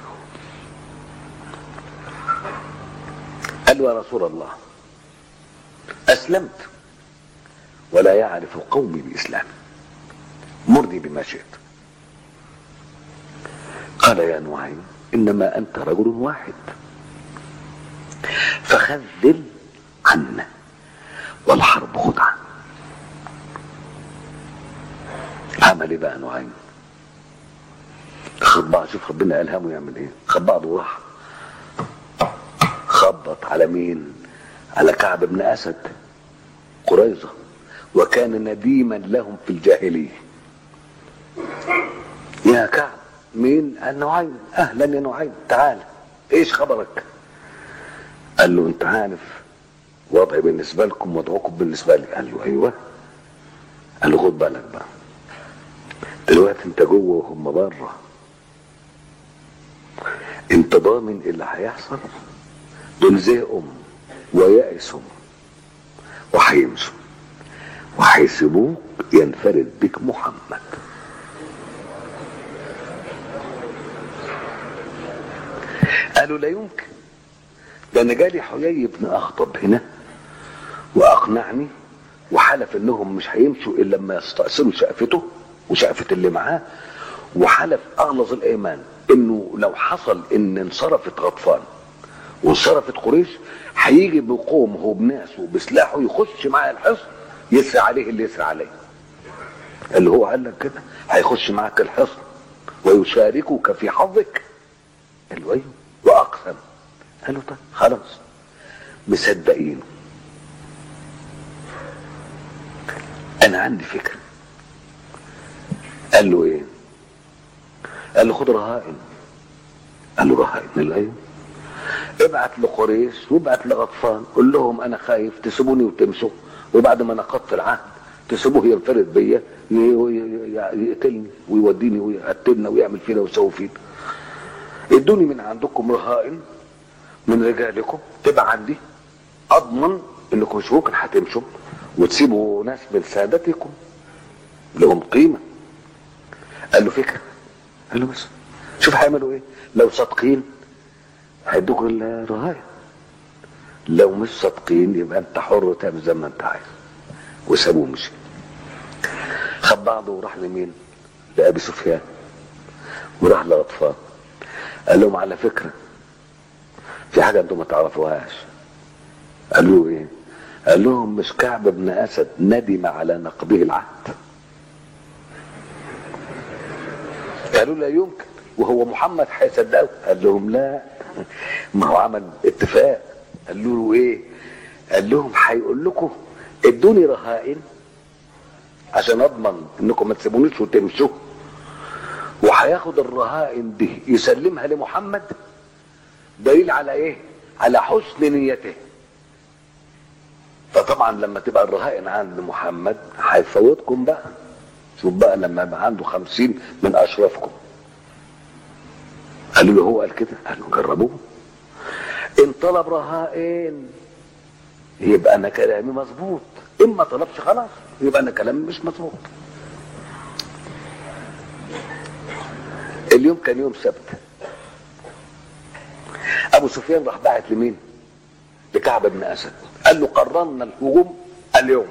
قال له يا رسول الله اسلمت ولا يعرف قومي باسلامي مرني بما شئت قال يا نعيم انما انت رجل واحد فخذل عنا والحرب خدعة عمل ايه بقى نعيم خد بعض شوف ربنا الهمه يعمل ايه خد بعضه وراح خبط على مين على كعب بن اسد قريظه وكان نديما لهم في الجاهليه يا كعب مين قال نعيم اهلا يا نعيم تعال ايش خبرك قال له انت عارف وضعي بالنسبه لكم وضعكم بالنسبه لي قال له ايوه قال له خد بالك بقى دلوقتي انت جوه وهم بره انت ضامن اللي هيحصل دول زهقوا ويأسوا وهيمشوا وهيسيبوك ينفرد بك محمد قالوا لا يمكن ده انا جالي حيي بن اخطب هنا واقنعني وحلف انهم مش هيمشوا الا لما يستأصلوا شقفته وشقفة اللي معاه وحلف اغلظ الايمان انه لو حصل ان انصرفت غطفان وانصرفت قريش هيجي بقومه وبناسه وبسلاحه يخش معاه الحصن يسري عليه اللي يسري عليه اللي هو قال لك كده هيخش معاك الحصن ويشاركك في حظك قال له ايوه واقسم قال له طيب خلاص مصدقينه انا عندي فكره قال له ايه قال له خد رهائن قال له رهائن قال له ايوه ابعت لقريش وابعت لغطفان قول لهم انا خايف تسيبوني وتمشوا وبعد ما نقضت العهد تسيبوه ينفرد بيا ي- ي- يقتلني ويوديني ويقتلنا ويعمل فينا ويسوي فينا ادوني من عندكم رهائن من رجالكم تبقى عندي اضمن انكم مش ممكن هتمشوا وتسيبوا ناس من سادتكم لهم قيمه قال له فكره قال له بس شوف هيعملوا ايه لو صادقين هيدوك الرهاية لو مش صادقين يبقى انت حر تعمل زي ما انت عايز وسابوه مشي خد بعضه وراح لمين لابي سفيان وراح لاطفال قال لهم على فكره في حاجه انتم ما تعرفوهاش قالوا له ايه قال لهم مش كعب بن اسد ندم على نقضه العهد قالوا لا يمكن وهو محمد هيصدقه قال لهم لا ما هو عمل اتفاق قال له ايه قال لهم هيقول لكم ادوني رهائن عشان اضمن انكم ما تسيبونيش وتمشوا وهياخد الرهائن دي يسلمها لمحمد دليل على ايه على حسن نيته فطبعا لما تبقى الرهائن عند محمد هيفوتكم بقى شوف بقى لما يبقى عنده خمسين من اشرافكم قالوا له هو قال كده قالوا جربوه ان طلب رهائن يبقى انا كلامي مظبوط ان ما طلبش خلاص يبقى انا كلامي مش مظبوط اليوم كان يوم سبت ابو سفيان راح باعت لمين لكعب بن اسد قال له قررنا الهجوم اليوم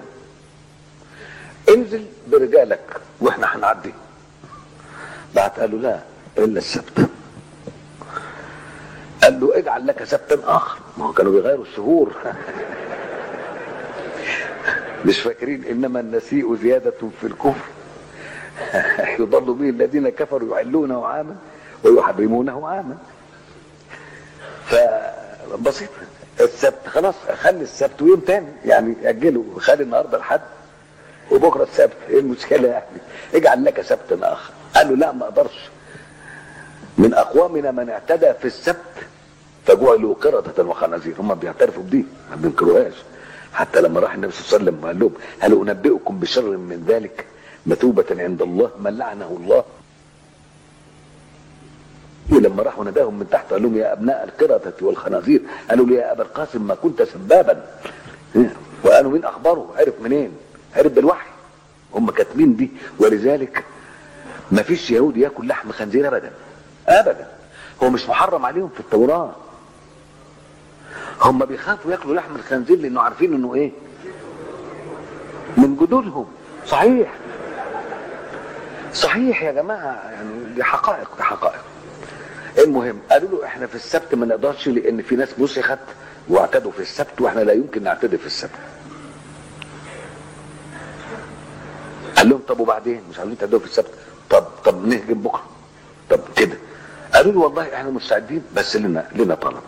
انزل برجالك واحنا هنعدي بعت قال له لا الا السبت قال له اجعل لك سبتا اخر ما هو كانوا بيغيروا الشهور مش فاكرين انما النسيء زيادة في الكفر يضل به الذين كفروا يحلونه عاما ويحرمونه عاما فبسيط السبت خلاص خلي السبت ويوم تاني يعني اجله خلي النهارده الحد وبكره السبت ايه المشكله يعني اجعل لك سبتا اخر قال له لا ما اقدرش من اقوامنا من اعتدى في السبت فجعلوا قردة وخنازير هم بيعترفوا بدي ما بينكروهاش حتى لما راح النبي صلى الله عليه وسلم وقال لهم هل انبئكم بشر من ذلك مثوبة عند الله من لعنه الله لما راحوا نداهم من تحت قال لهم يا ابناء القردة والخنازير قالوا لي يا ابا القاسم ما كنت سبابا وقالوا مين اخباره عرف منين عرف بالوحي هم كاتبين دي ولذلك ما فيش يهودي ياكل لحم خنزير ابدا ابدا هو مش محرم عليهم في التوراه هم بيخافوا ياكلوا لحم الخنزير لانه عارفين انه ايه من جدودهم صحيح صحيح يا جماعه يعني دي حقائق دي حقائق المهم قالوا له احنا في السبت ما نقدرش لان في ناس مسخت واعتدوا في السبت واحنا لا يمكن نعتدي في السبت قال لهم طب وبعدين مش عايزين تعتدوا في السبت طب طب نهجم بكره طب كده قالوا له والله احنا مستعدين بس لنا لنا طلب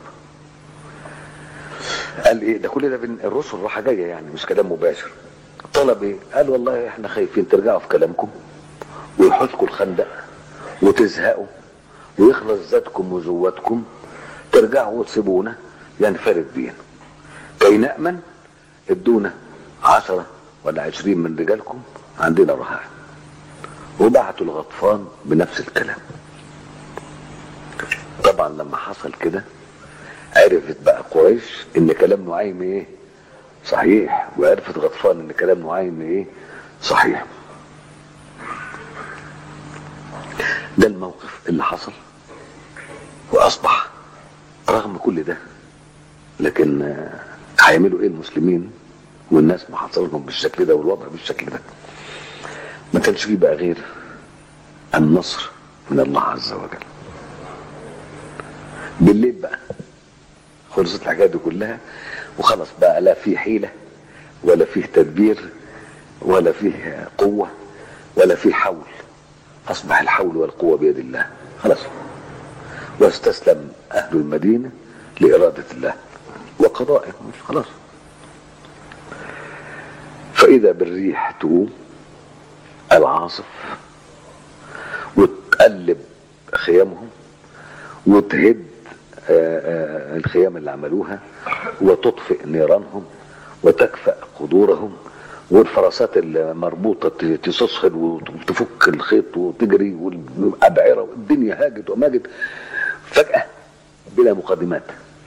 قال ايه ده كل ده بين الرسل راحه جايه يعني مش كلام مباشر طلب ايه قال والله احنا خايفين ترجعوا في كلامكم ويحطكم الخندق وتزهقوا ويخلص زادكم وزواتكم ترجعوا وتسيبونا ينفرد بينا كي نأمن ادونا عشرة ولا عشرين من رجالكم عندنا رهائن وبعتوا الغطفان بنفس الكلام طبعا لما حصل كده عرفت بقى قريش ان كلام نعيم ايه صحيح وعرفت غطفان ان كلام نعيم ايه صحيح ده الموقف اللي حصل واصبح رغم كل ده لكن آه، هيعملوا ايه المسلمين والناس محاصرهم بالشكل ده والوضع بالشكل ده ما كانش فيه بقى غير النصر من الله عز وجل بالليل بقى خلصت الحاجات دي كلها وخلص بقى لا في حيلة ولا فيه تدبير ولا فيه قوة ولا فيه حول أصبح الحول والقوة بيد الله خلاص واستسلم أهل المدينة لإرادة الله وقضائه خلاص فإذا بالريح تقوم العاصف وتقلب خيامهم وتهد آه، آه، الخيام اللي عملوها وتطفئ نيرانهم وتكفأ قدورهم والفراسات المربوطة ت- تستصهر وتفك الخيط وتجري والأبعرة والدنيا هاجت وماجت فجأة بلا مقدمات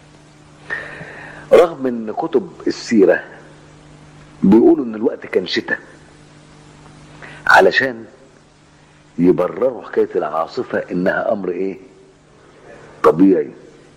رغم ان كتب السيرة بيقولوا ان الوقت كان شتاء علشان يبرروا حكاية العاصفة انها امر ايه طبيعي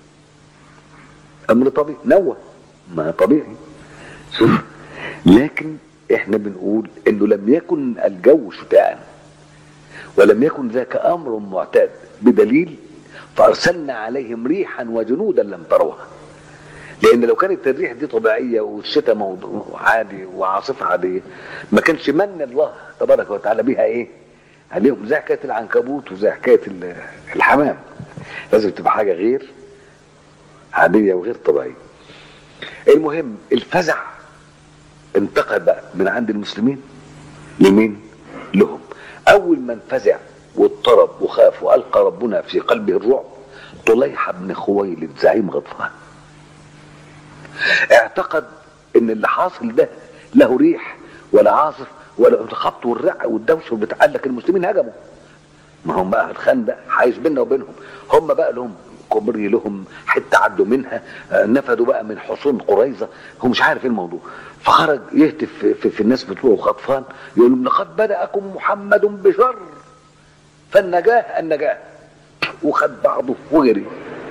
امر طبيعي نوى ما طبيعي شوف لكن احنا بنقول انه لم يكن الجو شتاء ولم يكن ذاك امر معتاد بدليل فارسلنا عليهم ريحا وجنودا لم تروها لان لو كانت الريح دي طبيعيه والشتاء موضوع عادي وعاصفه عاديه ما كانش من الله تبارك وتعالى بيها ايه عليهم زي حكايه العنكبوت وزي حكايه ال- الحمام لازم تبقى حاجه غير عاديه وغير طبيعيه المهم الفزع انتقل بقى من عند المسلمين لمين لهم اول من فزع واضطرب وخاف والقى ربنا في قلبه الرعب طليحه بن خويلد زعيم غطفان اعتقد ان اللي حاصل ده له ريح ولا عاصف ولا الخبط والرع والدوش والبتاع قال لك المسلمين هجموا ما هم بقى الخندق حايز بيننا وبينهم هم بقى لهم كوبري لهم حته عدوا منها آه، نفدوا بقى من حصون قريظه هو مش عارف ايه الموضوع فخرج يهتف في, في, في الناس بتوعه خطفان يقول لهم لقد بدأكم محمد بشر فالنجاه النجاه وخد بعضه وجري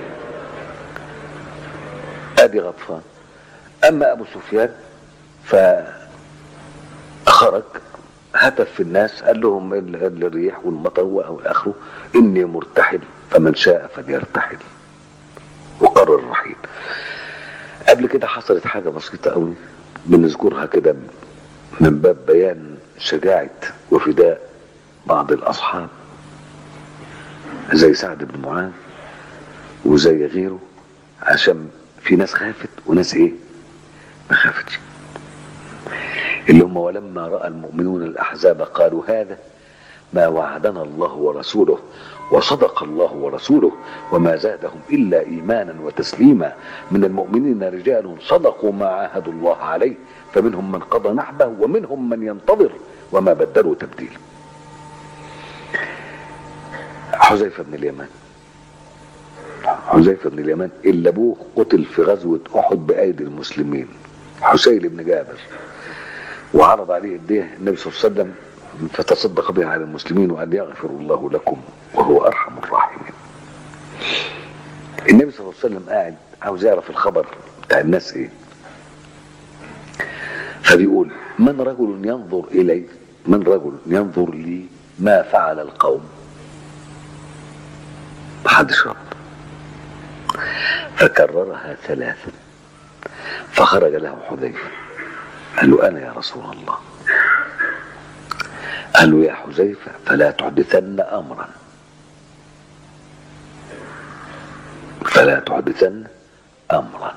ادي غطفان اما ابو سفيان فخرج هتف في الناس قال لهم ال- الريح والمطر او اخره اني مرتحل فمن شاء فليرتحل وقرر الرحيل قبل كده حصلت حاجه بسيطه قوي بنذكرها كده من باب بيان شجاعه وفداء بعض الاصحاب زي سعد بن معاذ وزي غيره عشان في ناس خافت وناس ايه ما خافتش اللي هم ولما راى المؤمنون الاحزاب قالوا هذا ما وعدنا الله ورسوله وصدق الله ورسوله وما زادهم الا ايمانا وتسليما من المؤمنين رجال صدقوا ما عاهدوا الله عليه فمنهم من قضى نحبه ومنهم من ينتظر وما بدلوا تبديلا حذيفه بن اليمان حذيفه بن اليمان اللي ابوه قتل في غزوه احد بايدي المسلمين حسين بن جابر وعرض عليه الديه النبي صلى الله عليه وسلم فتصدق بها على المسلمين وان يغفر الله لكم وهو ارحم الراحمين. النبي صلى الله عليه وسلم قاعد عاوز يعرف الخبر بتاع الناس ايه. فبيقول من رجل ينظر الي من رجل ينظر لي ما فعل القوم محدش رد فكررها ثلاثا فخرج له حذيفه قال له انا يا رسول الله قال له يا حذيفه فلا تحدثن امرا فلا تحدثن امرا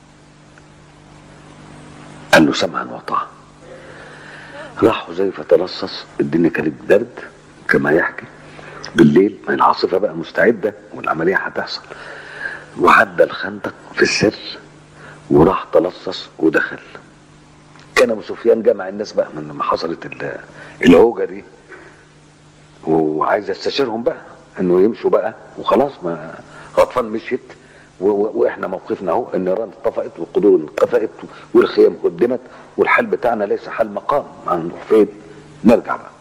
قال له سمعا وطاعه راح حذيفه تلصص الدنيا كانت برد كما يحكي بالليل ما العاصفه بقى مستعده والعمليه هتحصل وعدى الخندق في السر وراح تلصص ودخل كان ابو سفيان جمع الناس بقى من لما حصلت ال- الهوجه دي وعايز يستشيرهم بقى انه يمشوا بقى وخلاص ما غطفان مشيت و- و- واحنا موقفنا اهو النيران اتطفأت والقدور انقفأت والخيام قدمت والحال بتاعنا ليس حال مقام هنروح فين؟ نرجع بقى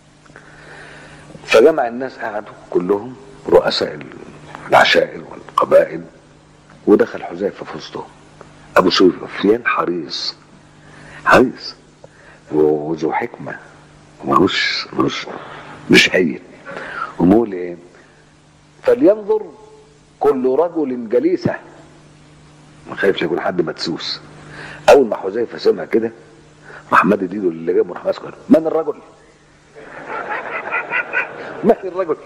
فجمع الناس قعدوا كلهم رؤساء العشائر والقبائل ودخل حذيفه في وسطهم ابو سفيان حريص حريص وذو حكمه ملوش ملوش مش هين ومول ايه فلينظر كل رجل جليسه ما خايفش يكون حد مدسوس اول ما حذيفه سمع كده راح مدد ايده اللي جنبه راح ماسكه من الرجل؟ من الرجل؟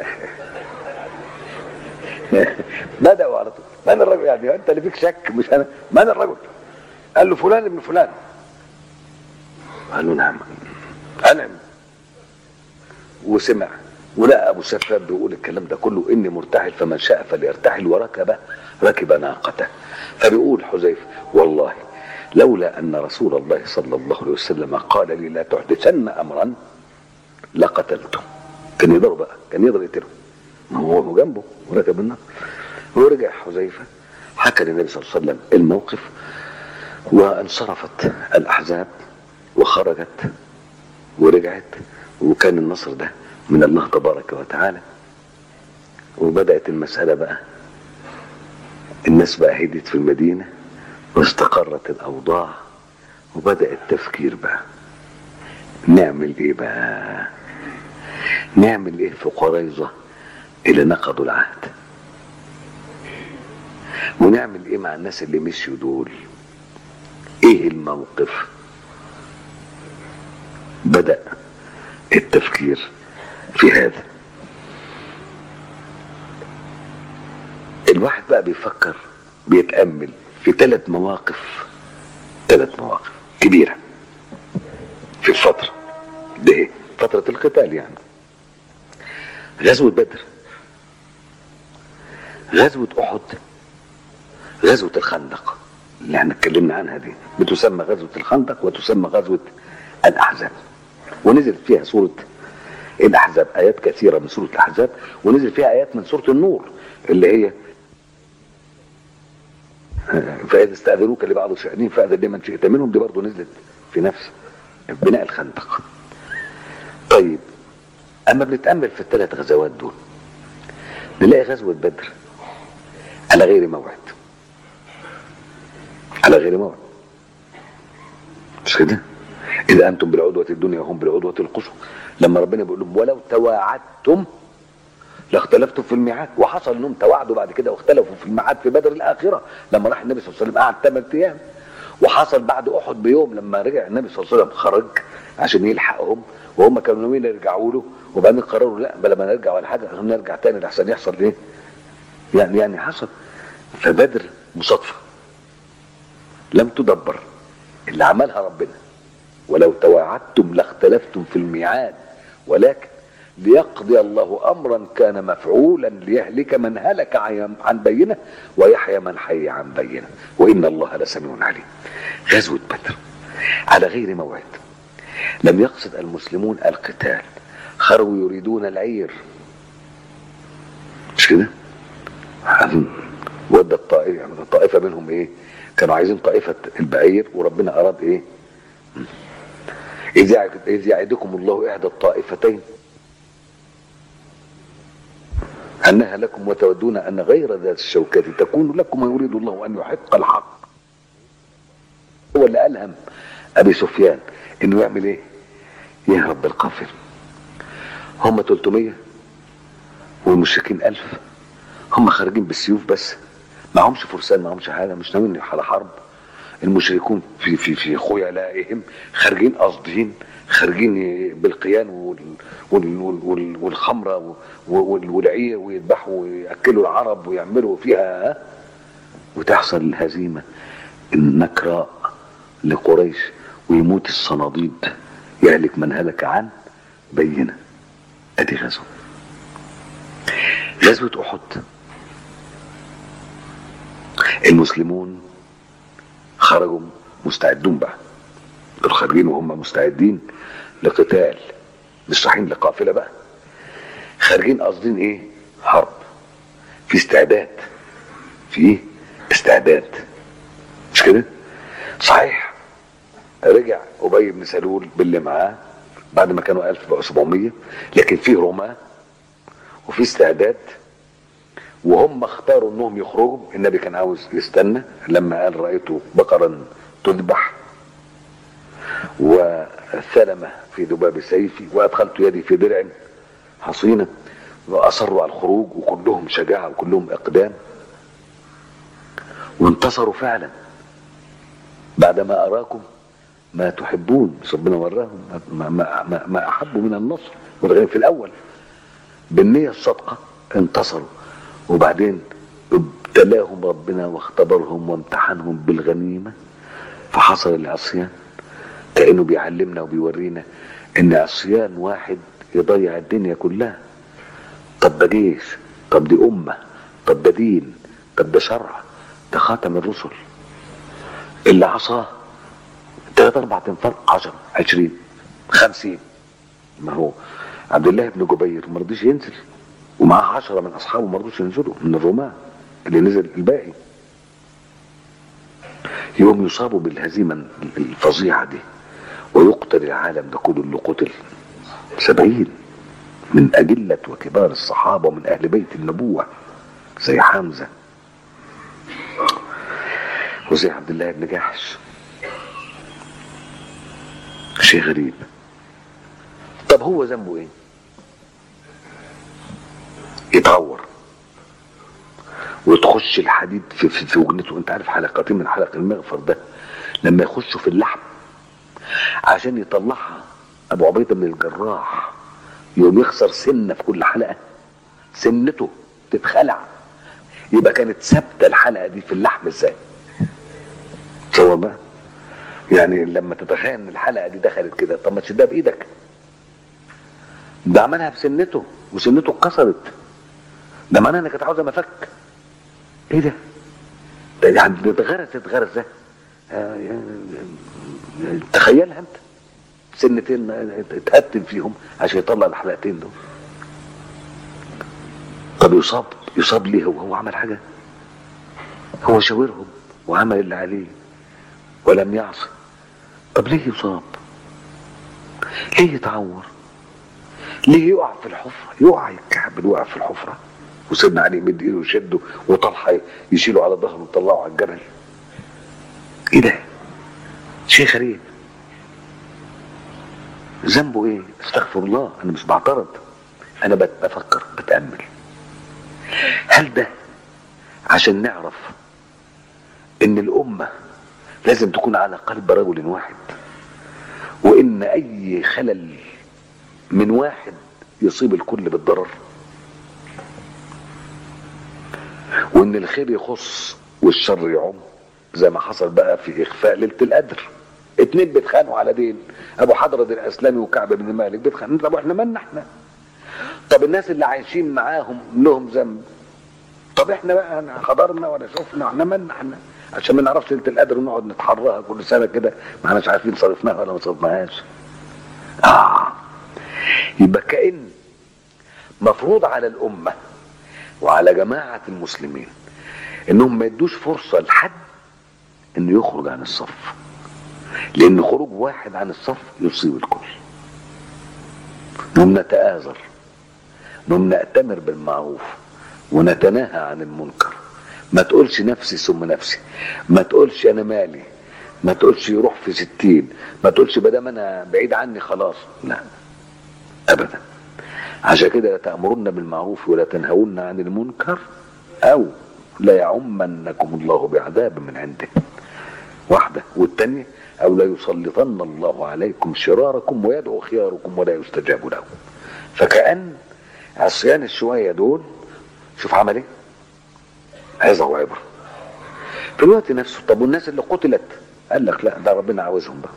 بدأوا على طول من الرجل يعني انت اللي فيك شك مش انا من الرجل؟ قال له فلان ابن فلان قال له نعم انا وسمع ولقى ابو سفيان بيقول الكلام ده كله اني مرتحل فمن شاء فليرتحل وركب ركب ناقته فبيقول حذيفه والله لولا ان رسول الله صلى الله عليه وسلم قال لي لا تحدثن امرا لقتلته كان يقدروا بقى كان يقدر يقتله ما هو هو جنبه وركب الناقه ورجع حذيفه حكى للنبي صلى الله عليه وسلم الموقف وانصرفت الاحزاب وخرجت ورجعت وكان النصر ده من الله تبارك وتعالى وبدأت المسألة بقى الناس بقى هديت في المدينة واستقرت الأوضاع وبدأ التفكير بقى نعمل ايه بقى نعمل ايه في قريظة اللي نقضوا العهد ونعمل ايه مع الناس اللي مشيوا دول ايه الموقف بدأ التفكير في هذا الواحد بقى بيفكر بيتأمل في ثلاث مواقف ثلاث مواقف كبيرة في الفترة ده ايه فترة القتال يعني غزوة بدر غزوة أحد غزوة الخندق اللي احنا اتكلمنا عنها دي بتسمى غزوة الخندق وتسمى غزوة الأحزاب ونزلت فيها سورة الأحزاب آيات كثيرة من سورة الأحزاب ونزل فيها آيات من سورة النور اللي هي فإذا استأذنوك لبعض شأنهم فأذن لمن شئت منهم دي برضه نزلت في نفس بناء الخندق طيب أما بنتأمل في الثلاث غزوات دول نلاقي غزوة بدر على غير موعد على غير موعد مش كده إذا أنتم بالعدوة الدنيا وهم بالعدوة القصوى لما ربنا بيقول لهم ولو تواعدتم لاختلفتم في الميعاد وحصل انهم تواعدوا بعد كده واختلفوا في الميعاد في بدر الاخره لما راح النبي صلى الله عليه وسلم قعد 8 ايام وحصل بعد احد بيوم لما رجع النبي صلى الله عليه وسلم خرج عشان يلحقهم وهم كانوا ناويين يرجعوا له وبعدين قرروا لا بلا ما نرجع ولا حاجه نرجع تاني لحسن يحصل ايه؟ يعني يعني حصل فبدر مصادفه لم تدبر اللي عملها ربنا ولو تواعدتم لاختلفتم في الميعاد ولكن ليقضي الله امرا كان مفعولا ليهلك من هلك عن بينه ويحيى من حي عن بينه وان الله لسميع عليم غزوه بدر على غير موعد لم يقصد المسلمون القتال خرجوا يريدون العير مش كده ودى الطائفه الطائفه منهم ايه كانوا عايزين طائفه البعير وربنا اراد ايه إذ يعدكم الله إحدى الطائفتين أنها لكم وتودون أن غير ذات الشوكة تكون لكم ويريد الله أن يحق الحق هو اللي ألهم أبي سفيان إنه يعمل إيه؟ يهرب بالقافل هم 300 والمشركين 1000 هم خارجين بالسيوف بس معهمش فرسان معهمش حاجة مش ناويين على حرب المشركون في في في خيلائهم خارجين قاصدين خارجين بالقيان وال وال وال والخمره والعير ويذبحوا وياكلوا العرب ويعملوا فيها وتحصل الهزيمه النكراء لقريش ويموت الصناديد يهلك من هلك عن بينه ادي غزوه غزوه احد المسلمون خرجوا مستعدون بقى دول خارجين وهم مستعدين لقتال مش رايحين لقافله بقى خارجين قاصدين ايه حرب في استعداد في ايه استعداد مش كده صحيح رجع ابي بن سلول باللي معاه بعد ما كانوا 1000 بقوا 700 لكن في رماه وفي استعداد وهم اختاروا انهم يخرجوا النبي كان عاوز يستنى لما قال رايت بقرا تذبح وثلمة في ذباب سيفي وادخلت يدي في درع حصينة واصروا على الخروج وكلهم شجاعة وكلهم اقدام وانتصروا فعلا بعدما اراكم ما تحبون ربنا وراهم ما, ما, ما, ما احبوا من النصر والغير في الاول بالنية الصادقة انتصروا وبعدين ابتلاهم ربنا واختبرهم وامتحنهم بالغنيمة فحصل العصيان كأنه بيعلمنا وبيورينا ان عصيان واحد يضيع الدنيا كلها طب ده جيش طب دي أمة طب ده دين طب ده شرع ده خاتم الرسل اللي عصاه تلات أربع تنفار عشرة عشرين خمسين ما هو عبد الله بن جبير ما رضيش ينزل ومعاه عشرة من أصحابه ما رضوش ينزلوا من الرماة اللي نزل الباقي يوم يصابوا بالهزيمة الفظيعة دي ويقتل العالم ده كله اللي قتل سبعين من أجلة وكبار الصحابة ومن أهل بيت النبوة زي حمزة وزي عبد الله بن جحش شيء غريب طب هو ذنبه ايه يتعور وتخش الحديد في في, في وجنته انت عارف حلقتين من حلق المغفر ده لما يخشوا في اللحم عشان يطلعها ابو عبيده بن الجراح يوم يخسر سنه في كل حلقه سنته تتخلع يبقى كانت ثابته الحلقه دي في اللحم ازاي تصور بقى يعني لما تتخيل ان الحلقه دي دخلت كده طب ما تشدها بايدك ده عملها بسنته وسنته اتكسرت ده معناه انها كانت عاوزه مفك ايه ده يعني اتغرست غرزه آه، يعني تخيلها انت سنتين اتهتم فيهم عشان يطلع الحلقتين دول طب يصاب يصاب ليه هو هو عمل حاجه هو شاورهم وعمل اللي عليه ولم يعصي طب ليه يصاب ليه يتعور ليه يقع في الحفرة يقع يتكعبل ويقع في الحفرة وسيدنا علي يمد ايده ويشده وطلحة يشيله على ظهره ويطلعه على الجبل ايه ده شيء غريب ذنبه ايه استغفر الله انا مش بعترض انا بت- بفكر بتأمل هل ده عشان نعرف ان الامة لازم تكون على قلب رجل واحد وان اي خلل من واحد يصيب الكل بالضرر وان الخير يخص والشر يعم زي ما حصل بقى في اخفاء ليله القدر اتنين بيتخانقوا على دين ابو حضرة الاسلامي وكعب بن مالك بيتخانقوا طب احنا مالنا احنا طب الناس اللي عايشين معاهم لهم ذنب طب احنا بقى أنا حضرنا ولا شفنا احنا مالنا احنا عشان ما نعرفش ليله القدر ونقعد نتحرها كل سنه كده ما احناش عارفين صرفناها ولا ما صرفناهاش اه يبقى كأن مفروض على الأمة وعلى جماعة المسلمين إنهم ما يدوش فرصة لحد إنه يخرج عن الصف لأن خروج واحد عن الصف يصيب الكل إنهم نتآزر إنهم نأتمر بالمعروف ونتناهى عن المنكر ما تقولش نفسي ثم نفسي ما تقولش أنا مالي ما تقولش يروح في ستين ما تقولش بدل أنا بعيد عني خلاص لا ابدا عشان كده لا تامرن بالمعروف ولا تنهون عن المنكر او لا يعمنكم الله بعذاب من عنده واحده والثانيه او لا يسلطن الله عليكم شراركم ويدعو خياركم ولا يستجاب لهم فكأن عصيان الشوية دول شوف عمل ايه عظة وعبرة في الوقت نفسه طب والناس اللي قتلت قال لك لا ده ربنا عاوزهم بقى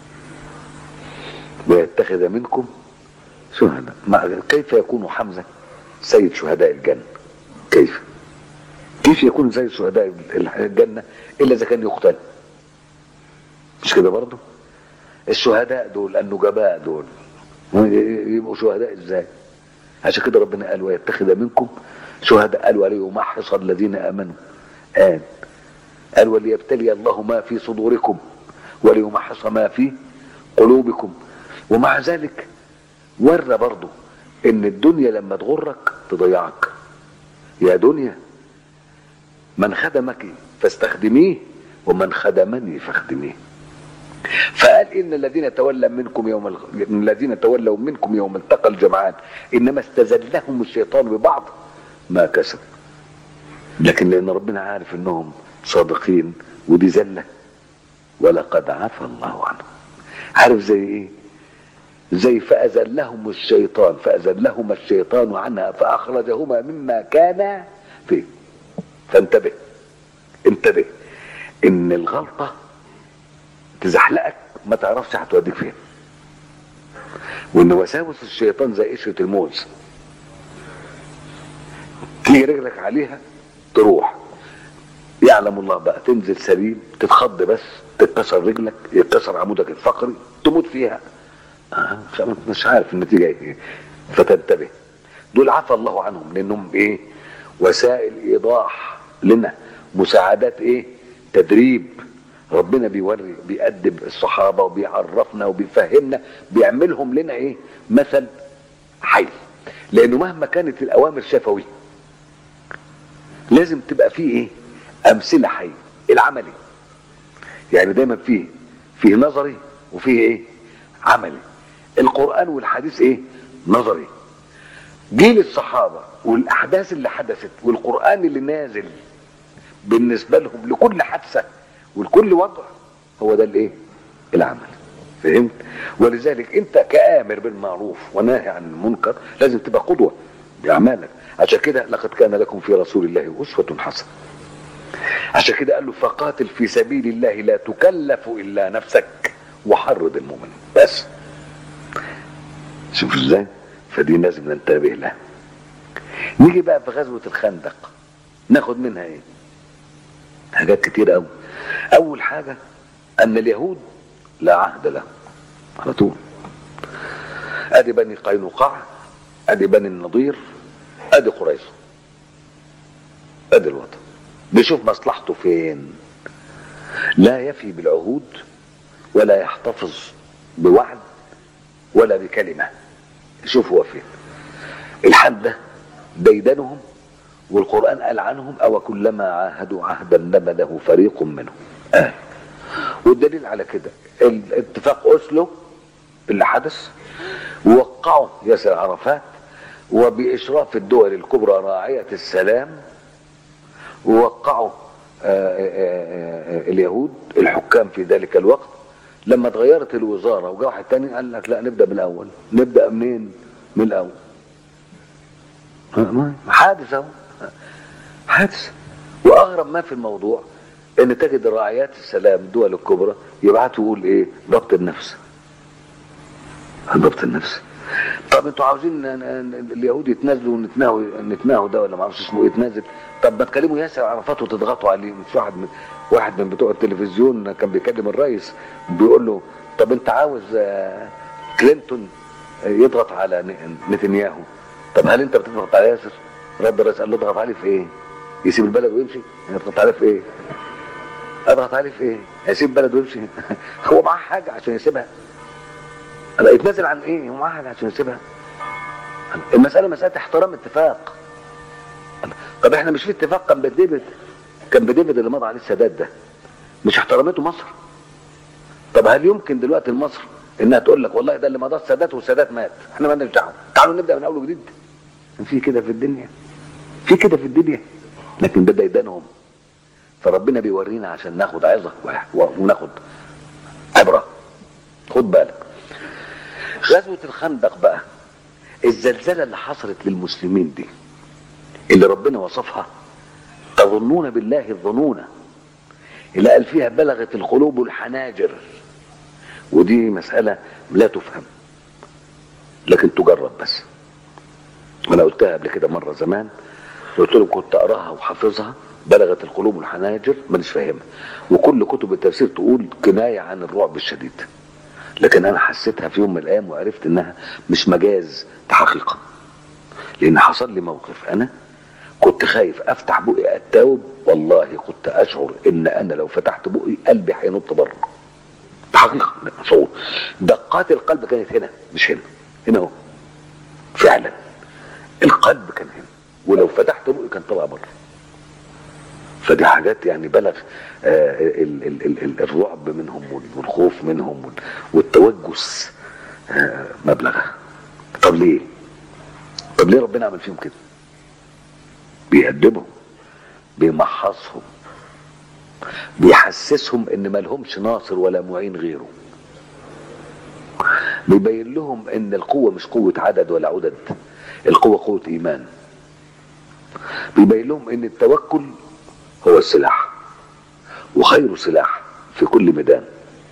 ويتخذ منكم شهداء ما- كيف يكون حمزة سيد شهداء الجنة كيف كيف يكون سيد شهداء الجنة إلا إذا كان يقتل مش كده برضه الشهداء دول النجباء دول يبقوا شهداء ازاي عشان كده ربنا قال ويتخذ منكم شهداء قال وليمحص الذين امنوا قال قال وليبتلي الله ما في صدوركم وليمحص ما في قلوبكم ومع ذلك ورى برضه ان الدنيا لما تغرك تضيعك يا دنيا من خدمك فاستخدميه ومن خدمني فاخدميه فقال ان الذين تولوا منكم يوم الغ... إن الذين تولوا منكم يوم التقى الجمعان انما استزلهم الشيطان ببعض ما كسب لكن لان ربنا عارف انهم صادقين ودي زله ولقد عفى الله عنهم عارف زي ايه زي فأزلهم الشيطان فأزلهما الشيطان عنها فأخرجهما مما كان فيه فانتبه انتبه ان الغلطة تزحلقك ما تعرفش هتوديك فين وان وساوس الشيطان زي قشرة الموز تيجي رجلك عليها تروح يعلم الله بقى تنزل سليم تتخض بس تتكسر رجلك يتكسر عمودك الفقري تموت فيها آه، مش عارف النتيجه ايه فتنتبه دول عفى الله عنهم لانهم ايه وسائل ايضاح لنا مساعدات ايه تدريب ربنا بيوري بيأدب الصحابة وبيعرفنا وبيفهمنا بيعملهم لنا ايه مثل حي لانه مهما كانت الاوامر شفوي لازم تبقى فيه ايه امثلة حي العملي يعني دايما فيه فيه نظري وفيه ايه عملي القرآن والحديث ايه نظري جيل الصحابة والاحداث اللي حدثت والقرآن اللي نازل بالنسبة لهم لكل حادثة ولكل وضع هو ده الايه العمل فهمت ولذلك انت كآمر بالمعروف وناهي عن المنكر لازم تبقى قدوة بأعمالك عشان كده لقد كان لكم في رسول الله أسوة حسنة عشان كده قال له فقاتل في سبيل الله لا تكلف إلا نفسك وحرض المؤمن بس شوف ازاي فدي لازم ننتبه لها نيجي بقى في غزوة الخندق ناخد منها ايه حاجات كتير قوي اول حاجه ان اليهود لا عهد لهم على طول ادي بني قينقاع ادي بني النضير ادي قريش ادي الوطن بيشوف مصلحته فين لا يفي بالعهود ولا يحتفظ بوعد ولا بكلمة شوف هو فين الحد ده ديدنهم والقرآن قال عنهم أو كلما عاهدوا عهدا نبذه فريق منهم آه. والدليل على كده الاتفاق أسلو اللي حدث وقعوا ياسر عرفات وبإشراف الدول الكبرى راعية السلام ووقعوا آه، آه، آه، اليهود الحكام في ذلك الوقت لما اتغيرت الوزاره وجا واحد تاني قال لك لا نبدا من الاول نبدا منين؟ من الاول ما- حادث اهو حادث واغرب ما في الموضوع ان تجد راعيات السلام الدول الكبرى يبعتوا يقول ايه؟ ضبط النفس ضبط النفس طب انتوا عاوزين ن- ن- اليهود يتنازلوا ونتناهوا نتناهوا ده ولا ما اعرفش اسمه ايه يتنازل طب ما تكلموا ياسر عرفات وتضغطوا عليه مش واحد من واحد من بتوع التلفزيون كان بيكلم الرئيس بيقول له طب انت عاوز آه، كلينتون يضغط على ن- نتنياهو طب هل انت بتضغط على ياسر؟ رد الرئيس قال له اضغط عليه في ايه؟ يسيب البلد ويمشي؟ يضغط عليه في ايه؟ اضغط عليه في ايه؟ هيسيب البلد ويمشي؟ هو معاه حاجه عشان يسيبها لا يتنازل عن ايه؟ هو معاه حاجه عشان يسيبها المساله مساله احترام اتفاق طب احنا مش في اتفاق كان بديفيد كان بديفيد اللي مضى عليه السادات ده مش احترمته مصر طب هل يمكن دلوقتي لمصر انها تقول لك والله ده اللي مضى السادات والسادات مات احنا ما لناش دعوه تعالوا نبدا من اول وجديد في كده في الدنيا في كده في الدنيا لكن ده ديدانهم فربنا بيورينا عشان ناخد عظه و- وناخد عبره خد بالك غزوه الخندق بقى الزلزله اللي حصلت للمسلمين دي اللي ربنا وصفها تظنون بالله الظنون اللي قال فيها بلغت القلوب الحناجر ودي مسألة لا تفهم لكن تجرب بس وانا قلتها قبل كده مرة زمان قلت لهم كنت اقراها وحافظها بلغت القلوب الحناجر مانيش فاهمها وكل كتب التفسير تقول كناية عن الرعب الشديد لكن انا حسيتها في يوم من الايام وعرفت انها مش مجاز ده حقيقة لان حصل لي موقف انا كنت خايف افتح بقي اتاوب والله كنت اشعر ان انا لو فتحت بقي قلبي هينط بره ده حقيقة ده شعور دقات القلب كانت هنا مش هنا هنا اهو فعلا القلب كان هنا ولو فتحت بقي كان طلع بره فدي حاجات يعني بلغ آه ال ال ال ال الرعب منهم والخوف منهم وال- والتوجس آه مبلغها طب ليه؟ طب ليه ربنا عمل فيهم كده؟ بيأدبهم بيمحصهم بيحسسهم ان ما لهمش ناصر ولا معين غيره بيبين لهم ان القوة مش قوة عدد ولا عدد القوة قوة ايمان بيبين لهم ان التوكل هو السلاح وخير سلاح في كل ميدان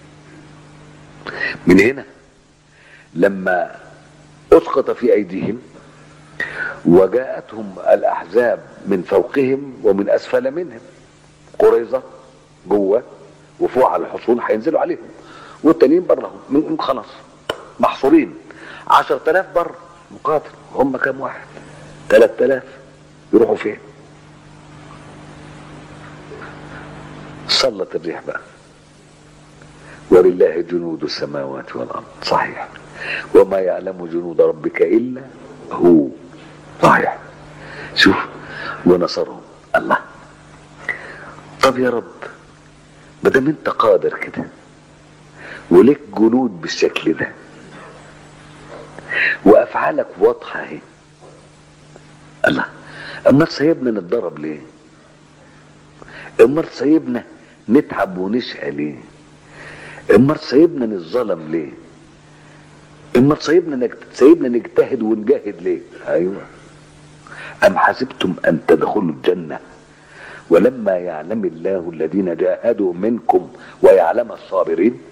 من هنا لما اسقط في ايديهم وجاءتهم الاحزاب من فوقهم ومن اسفل منهم قريظه جوه وفوق على الحصون هينزلوا عليهم والتانيين برهم من خلاص محصورين عشر تلاف بر مقاتل هم كام واحد تلات تلاف يروحوا فين صلت الريح بقى ولله جنود السماوات والارض صحيح وما يعلم جنود ربك الا هو صحيح شوف ونصرهم الله طب يا رب ما دام انت قادر كده ولك جنود بالشكل ده وافعالك واضحه اهي الله امال سايبنا نتضرب ليه امال سايبنا نتعب ونشقى ليه امال سايبنا نتظلم ليه امال سايبنا نجت... سايبنا نجتهد ونجاهد ليه ايوه ام حسبتم ان تدخلوا الجنه ولما يعلم الله الذين جاهدوا منكم ويعلم الصابرين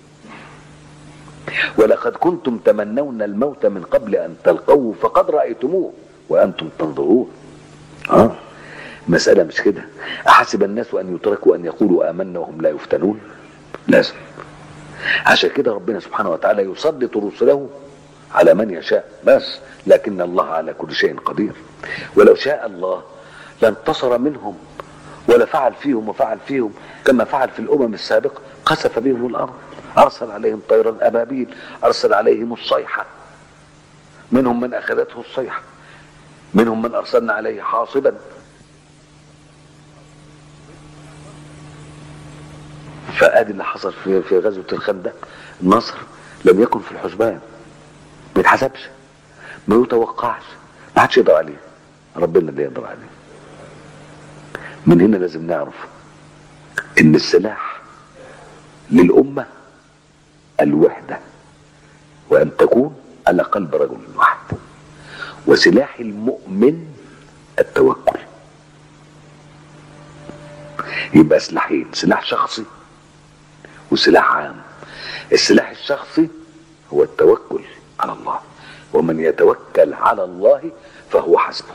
ولقد كنتم تمنون الموت من قبل ان تلقوه فقد رايتموه وانتم تنظرون اه مسألة مش كده أحسب الناس أن يتركوا أن يقولوا آمنا وهم لا يفتنون لازم عشان كده ربنا سبحانه وتعالى يسلط رسله على من يشاء بس لكن الله على كل شيء قدير ولو شاء الله لانتصر منهم ولا فعل فيهم وفعل فيهم كما فعل في الأمم السابقة قذف بهم الأرض أرسل عليهم طيرا أبابيل أرسل عليهم الصيحة منهم من أخذته الصيحة منهم من أرسلنا عليه حاصبا فادي اللي حصل في في غزوه الخندق النصر لم يكن في الحسبان ما يتحسبش ما يتوقعش ما حدش يقدر عليه ربنا اللي يقدر عليه من هنا لازم نعرف ان السلاح للامه الوحده وان تكون على قلب رجل واحد وسلاح المؤمن التوكل يبقى سلاحين سلاح شخصي وسلاح عام السلاح الشخصي هو التوكل على الله ومن يتوكل على الله فهو حسبه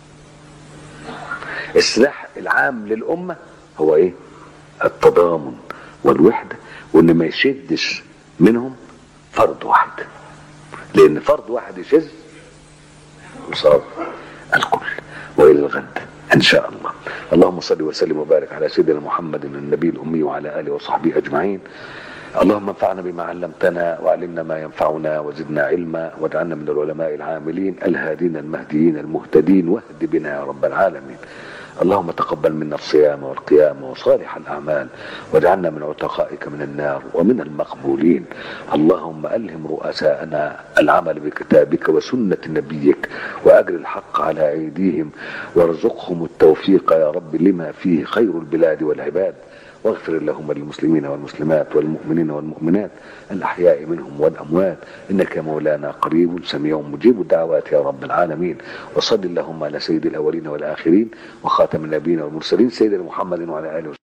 السلاح العام للأمة هو ايه التضامن والوحدة وان ما يشدش منهم فرد واحد لان فرد واحد يشد يصاب الكل والى الغد ان شاء الله اللهم صل وسلم وبارك على سيدنا محمد النبي الامي وعلى اله وصحبه اجمعين اللهم انفعنا بما علمتنا وعلمنا ما ينفعنا وزدنا علما واجعلنا من العلماء العاملين الهادين المهديين المهتدين واهد بنا يا رب العالمين اللهم تقبل منا الصيام والقيام وصالح الأعمال واجعلنا من عتقائك من النار ومن المقبولين اللهم ألهم رؤساءنا العمل بكتابك وسنة نبيك وأجر الحق على أيديهم وارزقهم التوفيق يا رب لما فيه خير البلاد والعباد واغفر اللهم للمسلمين والمسلمات والمؤمنين والمؤمنات الأحياء منهم والأموات إنك يا مولانا قريب سميع مجيب الدعوات يا رب العالمين وصل اللهم على سيد الأولين والآخرين وخاتم النبيين والمرسلين سيدنا محمد وعلى آله وسلم